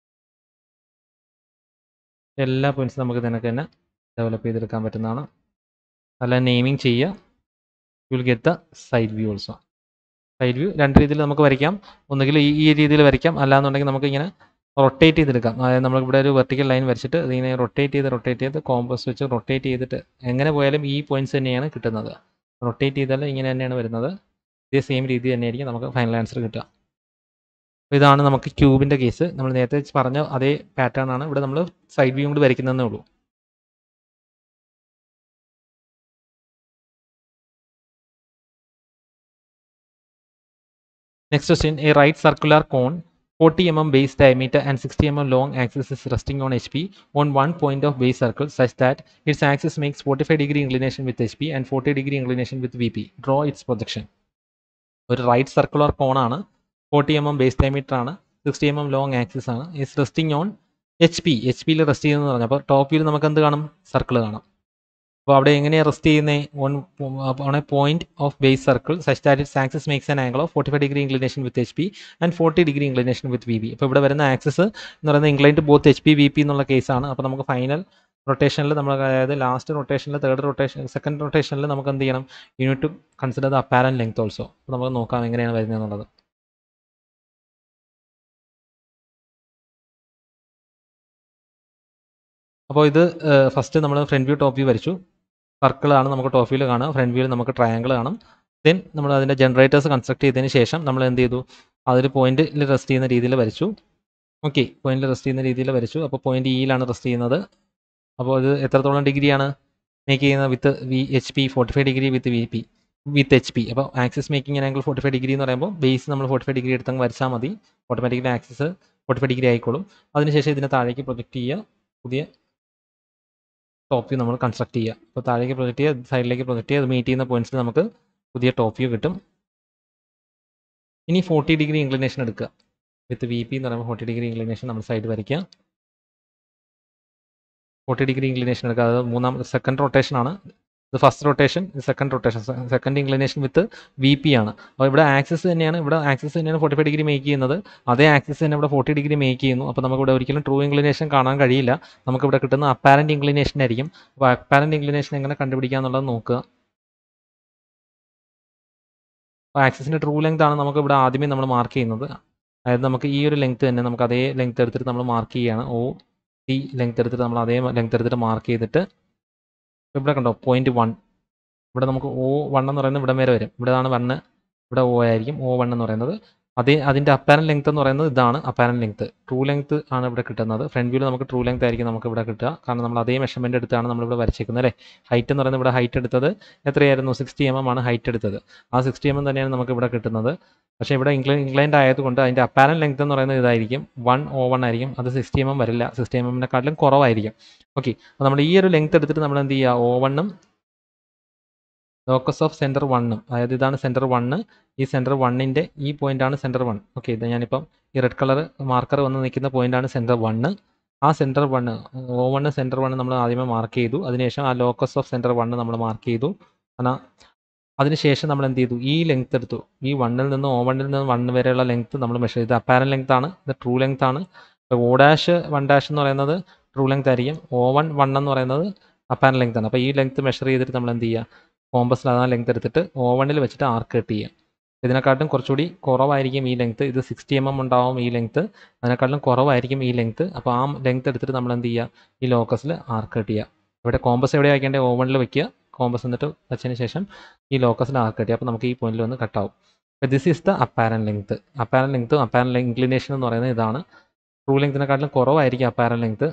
എല്ലാ പോയിന്റ്സും നമുക്ക് ഇതിനൊക്കെ തന്നെ ഡെവലപ്പ് ചെയ്തെടുക്കാൻ പറ്റുന്നതാണ് അല്ല നെയിമിങ് ചെയ്യുക you will get the side view also side view രണ്ട് രീതിയിൽ നമുക്ക് വരയ്ക്കാം ഒന്നുകിൽ ഈ ഈ രീതിയിൽ വരയ്ക്കാം അല്ലാന്നുണ്ടെങ്കിൽ നമുക്ക് ഇങ്ങനെ റൊട്ടേറ്റ് ചെയ്തെടുക്കാം അതായത് നമ്മൾ ഇവിടെ ഒരു വെർട്ടിക്കൽ ലൈൻ വരച്ചിട്ട് ഇതിങ്ങനെ റൊട്ടേറ്റ് ചെയ്ത് റൊട്ടേറ്റ് ചെയ്ത് കോമ്പസ് വെച്ച് റൊട്ടേറ്റ് ചെയ്തിട്ട് എങ്ങനെ പോയാലും ഈ പോയിന്റ്സ് തന്നെയാണ് കിട്ടുന്നത് റൊട്ടേറ്റ് ചെയ്താൽ ഇങ്ങനെ തന്നെയാണ് വരുന്നത് ഇതേ സെയിം രീതി തന്നെയായിരിക്കും നമുക്ക് ഫൈനൽ ആൻസർ കിട്ടുക അപ്പോൾ ഇതാണ് നമുക്ക് ക്യൂബിൻ്റെ കേസ് നമ്മൾ നേരത്തെ പറഞ്ഞ അതേ പാറ്റേൺ ആണ് ഇവിടെ നമ്മൾ സൈഡ് വ്യൂ കൂടി വരയ്ക്കുന്നതേ ഉള്ളൂ Next question, a right circular cone 40 mm base diameter and 60 mm long axis is resting on HP on one point of base circle such that its axis makes 45 degree inclination with HP and 40 degree inclination with VP. Draw its projection. ഒരു റൈറ്റ് സർക്കുലർ കോണാണ് forty M M base diameter ആണ് sixty M M long axis ആണ് is resting on H P H പിയിൽ റെസ്റ്റ് ചെയ്യുന്നത് പറഞ്ഞു അപ്പോൾ ടോപ്പ് വ്യൂവിൽ നമുക്ക് എന്ത് കാണും സർക്കിൾ കാണാം അപ്പോൾ അവിടെ എങ്ങനെയാണ് റെസ്റ്റ് ചെയ്യുന്നത് on on a point of base circle such that its axis makes an angle of forty five degree inclination with H P and forty degree inclination with V B അപ്പോൾ ഇവിടെ വരുന്ന ആക്സസ് എന്ന് പറയുന്നത് incline to both H P V P എന്നുള്ള കേസാണ് അപ്പോൾ നമുക്ക് ഫൈനൽ റൊട്ടേഷനിൽ നമ്മൾ അതായത് ലാസ്റ്റ് റൊട്ടേഷനിൽ തേർഡ് റൊട്ടേഷൻ സെക്കൻഡ് റൊട്ടേഷനിൽ നമുക്ക് എന്ത് ചെയ്യണം you need to consider the apparent length also അപ്പോൾ നമുക്ക് നോക്കാം എങ്ങനെയാണ് വരുന്നത് എന്നുള്ളത് അപ്പോൾ ഇത് ഫസ്റ്റ് നമ്മൾ ഫ്രണ്ട് വ്യൂ ടോപ്പ് വ്യൂ വരച്ചു സർക്കിളാണ് നമുക്ക് ടോപ്പ് വ്യൂവിൽ കാണുക ഫ്രണ്ട് വ്യൂവിൽ നമുക്ക് ട്രയാങ്കിൾ കാണും ദെൻ നമ്മൾ അതിൻ്റെ ജനറേറ്റേഴ്സ് കൺസ്ട്രക്ട് ചെയ്തതിന് ശേഷം നമ്മൾ എന്ത് ചെയ്തു അതൊരു പോയിന്റിൽ റെസ്റ്റ് ചെയ്യുന്ന രീതിയിൽ വരച്ചു ഓക്കെ പോയിന്റിൽ റെസ്റ്റ് ചെയ്യുന്ന രീതിയിൽ വരച്ചു അപ്പോൾ പോയിന്റ് ഇയിലാണ് റെസ്റ്റ് ചെയ്യുന്നത് അപ്പോൾ ഇത് എത്രത്തോളം ഡിഗ്രിയാണ് മേക്ക് ചെയ്യുന്നത് with V H P forty five degree with V P with H P അപ്പോൾ axis making angle forty five degree എന്ന് പറയുമ്പോൾ ബേസ് നമ്മൾ ഫോർട്ടി ഫൈവ് ഡിഗ്രി എടുത്തങ്ങ് വരച്ചാൽ മതി automatically axis forty five degree ആയിക്കോളും അതിനുശേഷം ഇതിനെ താഴേക്ക് പ്രൊജക്റ്റ് ചെയ്യുക പുതിയ ടോപ്പ് വ്യൂ നമ്മൾ കൺസ്ട്രക്ട് ചെയ്യുക അപ്പോൾ താഴേക്ക് പ്രൊജക്റ്റ് ചെയ്യുക സൈഡിലേക്ക് പ്രൊജക്റ്റ് ചെയ്യുക അത് മീറ്റ് ചെയ്യുന്ന പോയിന്റ്സിൽ നമുക്ക് പുതിയ ടോപ്പ് വ്യൂ കിട്ടും ഇനി ഫോർട്ടി ഡിഗ്രി ഇംഗ്ലിനേഷൻ എടുക്കുക വിത്ത് വി പി എന്ന് പറയുമ്പോൾ ഫോർട്ടി ഡിഗ്രി ഇംഗ്ലിനേഷൻ നമ്മൾ സൈഡ് വരയ്ക്കുക ഫോർട്ടി ഡിഗ്രി ഇംഗ്ലിനേഷൻ എടുക്കുക അത് മൂന്നാം സെക്കൻഡ് റൊട്ടേഷൻ ആണ് ഇത് first rotation second rotation second inclination with V P ആണ് അപ്പോൾ ഇവിടെ ആക്സിസ് തന്നെയാണ് ഇവിടെ ആക്സിസ് തന്നെയാണ് ഫോർട്ടി ഫൈവ് ഡിഗ്രി മേക്ക് ചെയ്യുന്നത് അതേ ആക്സിസ് തന്നെ ഇവിടെ ഫോർട്ടി ഡിഗ്രി മേക്ക് ചെയ്യുന്നു അപ്പോൾ നമുക്ക് ഇവിടെ ഒരിക്കലും ട്രൂ ഇംഗ്ലിനേഷൻ കാണാൻ കഴിയില്ല നമുക്ക് ഇവിടെ കിട്ടുന്ന അപ്പാരൻറ്റ് ഇംഗ്ലിനേഷൻ ആയിരിക്കും അപ്പോൾ അപ്പാരൻറ്റ് ഇംഗ്ലിനേഷൻ എങ്ങനെ കണ്ടുപിടിക്കുക എന്നുള്ളത് നോക്കുക അപ്പോൾ ആക്സിസിൻ്റെ ട്രൂ ലെങ്ത് ആണ് നമുക്ക് ഇവിടെ ആദ്യമേ നമ്മൾ മാർക്ക് ചെയ്യുന്നത് അതായത് നമുക്ക് ഈ ഒരു ലെങ്ത് തന്നെ നമുക്ക് അതേ ലെങ്ത് എടുത്തിട്ട് നമ്മൾ മാർക്ക് ചെയ്യുകയാണ് ഓ ടി ലെങ്ത് എടുത്തിട്ട് നമ്മൾ അതേ ലെങ്ത് എടുത്തിട്ട് മാർക്ക് ചെയ്തിട്ട് ഇവിടെ കണ്ടോ പോയിന്റ് വൺ ഇവിടെ നമുക്ക് ഒ വൺ എന്ന് പറയുന്നത് ഇവിടെ വരെ വരും ഇവിടെയാണ് വണ്ണ് ഇവിടെ ഒ ആയിരിക്കും ഒ വൺ എന്ന് പറയുന്നത് അതേ അതിൻ്റെ അപ്പാരൻ ലെങ്ത് എന്ന് പറയുന്നത് ഇതാണ് അപ്പാരൻ ലെങ്ത് ട്രൂ ലെങ്ത് ആണ് ഇവിടെ കിട്ടുന്നത് ഫ്രണ്ട് വ്യൂവിൽ നമുക്ക് ട്രൂ ലെങ്ത് ആയിരിക്കും നമുക്ക് ഇവിടെ കിട്ടുക കാരണം നമ്മൾ അതേ മെഷർമെൻറ്റ് എടുത്താണ് നമ്മളിവിടെ വരച്ചേക്കുന്നത് അല്ലേ ഹൈറ്റ് എന്ന് പറയുന്നത് ഇവിടെ ഹൈറ്റ് എടുത്തത് എത്രയായിരുന്നു സിക്സ്റ്റി എം എം ആണ് ഹൈറ്റ് എടുത്തത് ആ സിക്സ്റ്റി എം എം തന്നെയാണ് നമുക്ക് ഇവിടെ കിട്ടുന്നത് പക്ഷേ ഇവിടെ ഇംഗ്ല ഇംഗ്ലണ്ട് ആയതുകൊണ്ട് അതിൻ്റെ അപ്പാരൻ ലെങ്ത് എന്ന് പറയുന്നത് ഇതായിരിക്കും വൺ ഓ വൺ ആയിരിക്കും അത് സിക്സ്റ്റി എം എം വരില്ല സിക്സ്റ്റി എം എമ്മിനെക്കാട്ടിലും കുറവായിരിക്കും ഓക്കെ അപ്പോൾ നമ്മൾ ഈ ഒരു ലെങ്ത് എടുത്തിട്ട് നമ്മൾ എന്ത് ചെയ്യുക ഓ വണ്ണും ലോക്കസ് ഓഫ് സെൻറ്റർ വണ്ണും അതായത് ഇതാണ് സെൻറ്റർ വണ്ണ് ഈ സെൻറ്റർ വണ്ണിൻ്റെ ഈ പോയിൻ്റാണ് സെൻറ്റർ വൺ ഓക്കെ ഇത് ഞാനിപ്പം ഈ റെഡ് കളർ മാർക്കർ വന്ന് നിൽക്കുന്ന പോയിൻ്റാണ് സെൻറ്റർ വണ്ണ് ആ centre one O one centre one നമ്മൾ ആദ്യമേ മാർക്ക് ചെയ്തു അതിനുശേഷം ആ ലോക്കസ് ഓഫ് സെൻറ്റർ വണ്ണ് നമ്മൾ മാർക്ക് ചെയ്തു എന്നാൽ അതിനുശേഷം നമ്മൾ എന്ത് ചെയ്തു ഈ ലെങ്ത് എടുത്തു ഈ വണ്ണിൽ നിന്ന് ഓ വണ്ണിൽ നിന്ന് വൺ വരെയുള്ള ലെങ്ത് നമ്മൾ മെഷർ ചെയ്തു അപ്പാരൻ ലെങ്ത് ആണ് ഇത് ട്രൂ ലെങ്ത് ആണ് ഓ ഡാഷ് വൺ ഡാഷ് എന്ന് പറയുന്നത് ട്രൂ ലെങ്ത് ആയിരിക്കും ഓ വൺ വൺ എന്ന് പറയുന്നത് അപ്പാരൻ ലെങ്ത് ആണ് അപ്പോൾ ഈ ലെങ്ത് മെഷർ ചെയ്തിട്ട് നമ്മൾ എന്ത് ചെയ്യുക കോമ്പസിൽ ആ ലെങ്ത് എടുത്തിട്ട് ഓ വണ്ണിൽ വെച്ചിട്ട് ആർക്ക് കട്ട് ചെയ്യുക ഇതിനെക്കാട്ടും കുറച്ചുകൂടി കുറവായിരിക്കും ഈ ലെങ്ത് ഇത് സിക്സ്റ്റി എം എം ഉണ്ടാവും ഈ ലെങ്ത് അതിനെക്കാട്ടിലും കുറവായിരിക്കും ഈ ലെങ്ത് അപ്പോൾ ആ ലെങ്ത് എടുത്തിട്ട് നമ്മൾ എന്ത് ചെയ്യുക ഈ ലോക്കസിൽ ആർക്ക് കട്ട് ചെയ്യുക ഇവിടെ കോമ്പസ് എവിടെ വയ്ക്കേണ്ടത് ഓ വണ്ണിൽ വെക്കുക കോമ്പസ് എന്നിട്ട് വെച്ചതിന് ശേഷം ഈ ലോക്കസിൽ ആർക്ക് കട്ട് ചെയ്യുക അപ്പോൾ നമുക്ക് ഈ പോയിന്റിൽ വന്ന് കട്ടാവും അപ്പോൾ this is the apparent length apparent ലെങ്ത്തും അപ്പാരൻ ഇൻക്ലിനേഷൻ എന്ന് പറയുന്നത് ഇതാണ് ട്രൂ ലെങ്തിനെക്കാട്ടിലും കുറവായിരിക്കും അപ്പാരൻ ലെങ്ത്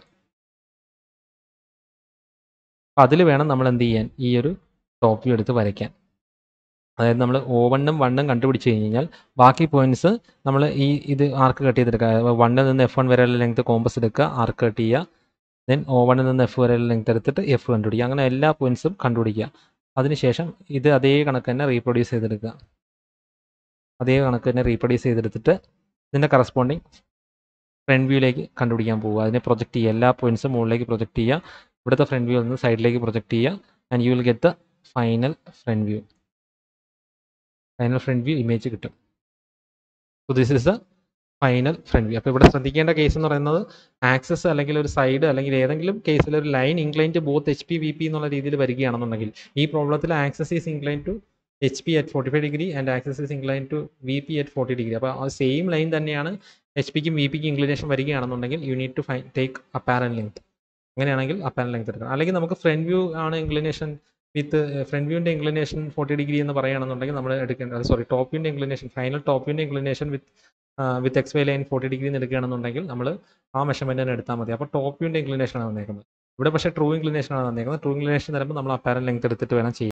അപ്പോൾ അതിൽ വേണം നമ്മൾ എന്ത് ചെയ്യാൻ ഈ ഒരു ടോപ്പ് വ്യൂ എടുത്ത് വരയ്ക്കാൻ അതായത് നമ്മൾ ഓ വണ്ണും വണ്ണും കണ്ടുപിടിച്ച് കഴിഞ്ഞ് കഴിഞ്ഞാൽ ബാക്കി പോയിന്റ്സ് നമ്മൾ ഈ ഇത് ആർക്ക് കട്ട് ചെയ്തെടുക്കുക വണ്ണിൽ നിന്ന് എഫ് വൺ വരെയുള്ള ലെങ്ത് കോമ്പസ് എടുക്കുക ആർക്ക് കട്ട് ചെയ്യുക ദെൻ ഓ വണ്ണിൽ നിന്ന് എഫ് വരെയുള്ള ലെങ്ത് എടുത്തിട്ട് എഫ് കണ്ടുപിടിക്കുക അങ്ങനെ എല്ലാ പോയിന്റ്സും കണ്ടുപിടിക്കുക അതിനുശേഷം ഇത് അതേ കണക്ക് തന്നെ റീപ്രൊഡ്യൂസ് ചെയ്തെടുക്കുക അതേ കണക്ക് തന്നെ റീപ്രൊഡ്യൂസ് ചെയ്തെടുത്തിട്ട് ഇതിൻ്റെ കറസ്പോണ്ടിങ് ഫ്രണ്ട് വ്യൂയിലേക്ക് കണ്ടുപിടിക്കാൻ പോവുക അതിനെ പ്രൊജക്റ്റ് ചെയ്യുക എല്ലാ പോയിന്റ്സും മുകളിലേക്ക് പ്രൊജക്റ്റ് ചെയ്യുക ഇവിടുത്തെ ഫ്രണ്ട് വ്യൂ ഒന്ന് സൈഡിലേക്ക് പ്രൊജക്റ്റ് ചെയ്യുക and you will get the final front view final front view image കിട്ടും so this is the final front view അപ്പോൾ ഇവിടെ ശ്രദ്ധിക്കേണ്ട കേസ് എന്ന് പറയുന്നത് ആക്സസ് അല്ലെങ്കിൽ ഒരു സൈഡ് അല്ലെങ്കിൽ ഏതെങ്കിലും കേസിൽ ഒരു line incline to both H P V P എന്നുള്ള രീതിയിൽ വരികയാണെന്നുണ്ടെങ്കിൽ ഈ പ്രോബ്ലത്തിൽ axis is incline to H P at forty five degree and axis is incline to V P at forty degree അപ്പോൾ ആ സെയിം ലൈൻ തന്നെയാണ് എച്ച് പിക്കും വി പിക്കും ഇൻക്ലിനേഷൻ വരികയാണെന്നുണ്ടെങ്കിൽ യു നീഡ് ടു ഫൈ ടേക്ക് അപ്പാരൻ ലെങ്ത് അങ്ങനെയാണെങ്കിൽ അപ്പാരൻ ലെങ്ത് എടുക്കണം അല്ലെങ്കിൽ നമുക്ക് ഫ്രണ്ട് വ്യൂ ആണ് ഇൻക്ലിനേഷൻ വിത്ത് ഫ്രണ്ട് വ്യൂവിൻ്റെ ഇൻക്ലിനേഷൻ ഫോർട്ടി ഡിഗ്രി എന്ന് പറയുകയാണെന്നുണ്ടെങ്കിൽ നമ്മൾ എടുക്കേണ്ടത് സോറി ടോപ്പ് വ്യൂവിൻ്റെ ഇൻക്ലിനേഷൻ ഫൈനൽ ടോപ്പ് വ്യൂവിൻ്റെ inclination with with X Y line forty degree എടുക്കുകയാണെന്നുണ്ടെങ്കിൽ നമ്മൾ ആ മെഷർമെൻറ്റ് തന്നെ എടുത്താൽ മതി അപ്പോൾ ടോപ്പ് വ്യൂവിൻ്റെ ഇൻക്ലിനേഷൻ ആണ് വന്നേക്കുന്നത് ഇവിടെ പക്ഷേ ട്രൂ ഇൻക്ലിനേഷൻ ആണ് വന്നേക്കുന്നത് ട്രൂ ഇൻക്ലിനേഷൻ തരുമ്പോൾ നമ്മൾ അപ്പാരൻ ലെങ്ത് എടുത്തിട്ട് വേണം ചെയ്യാൻ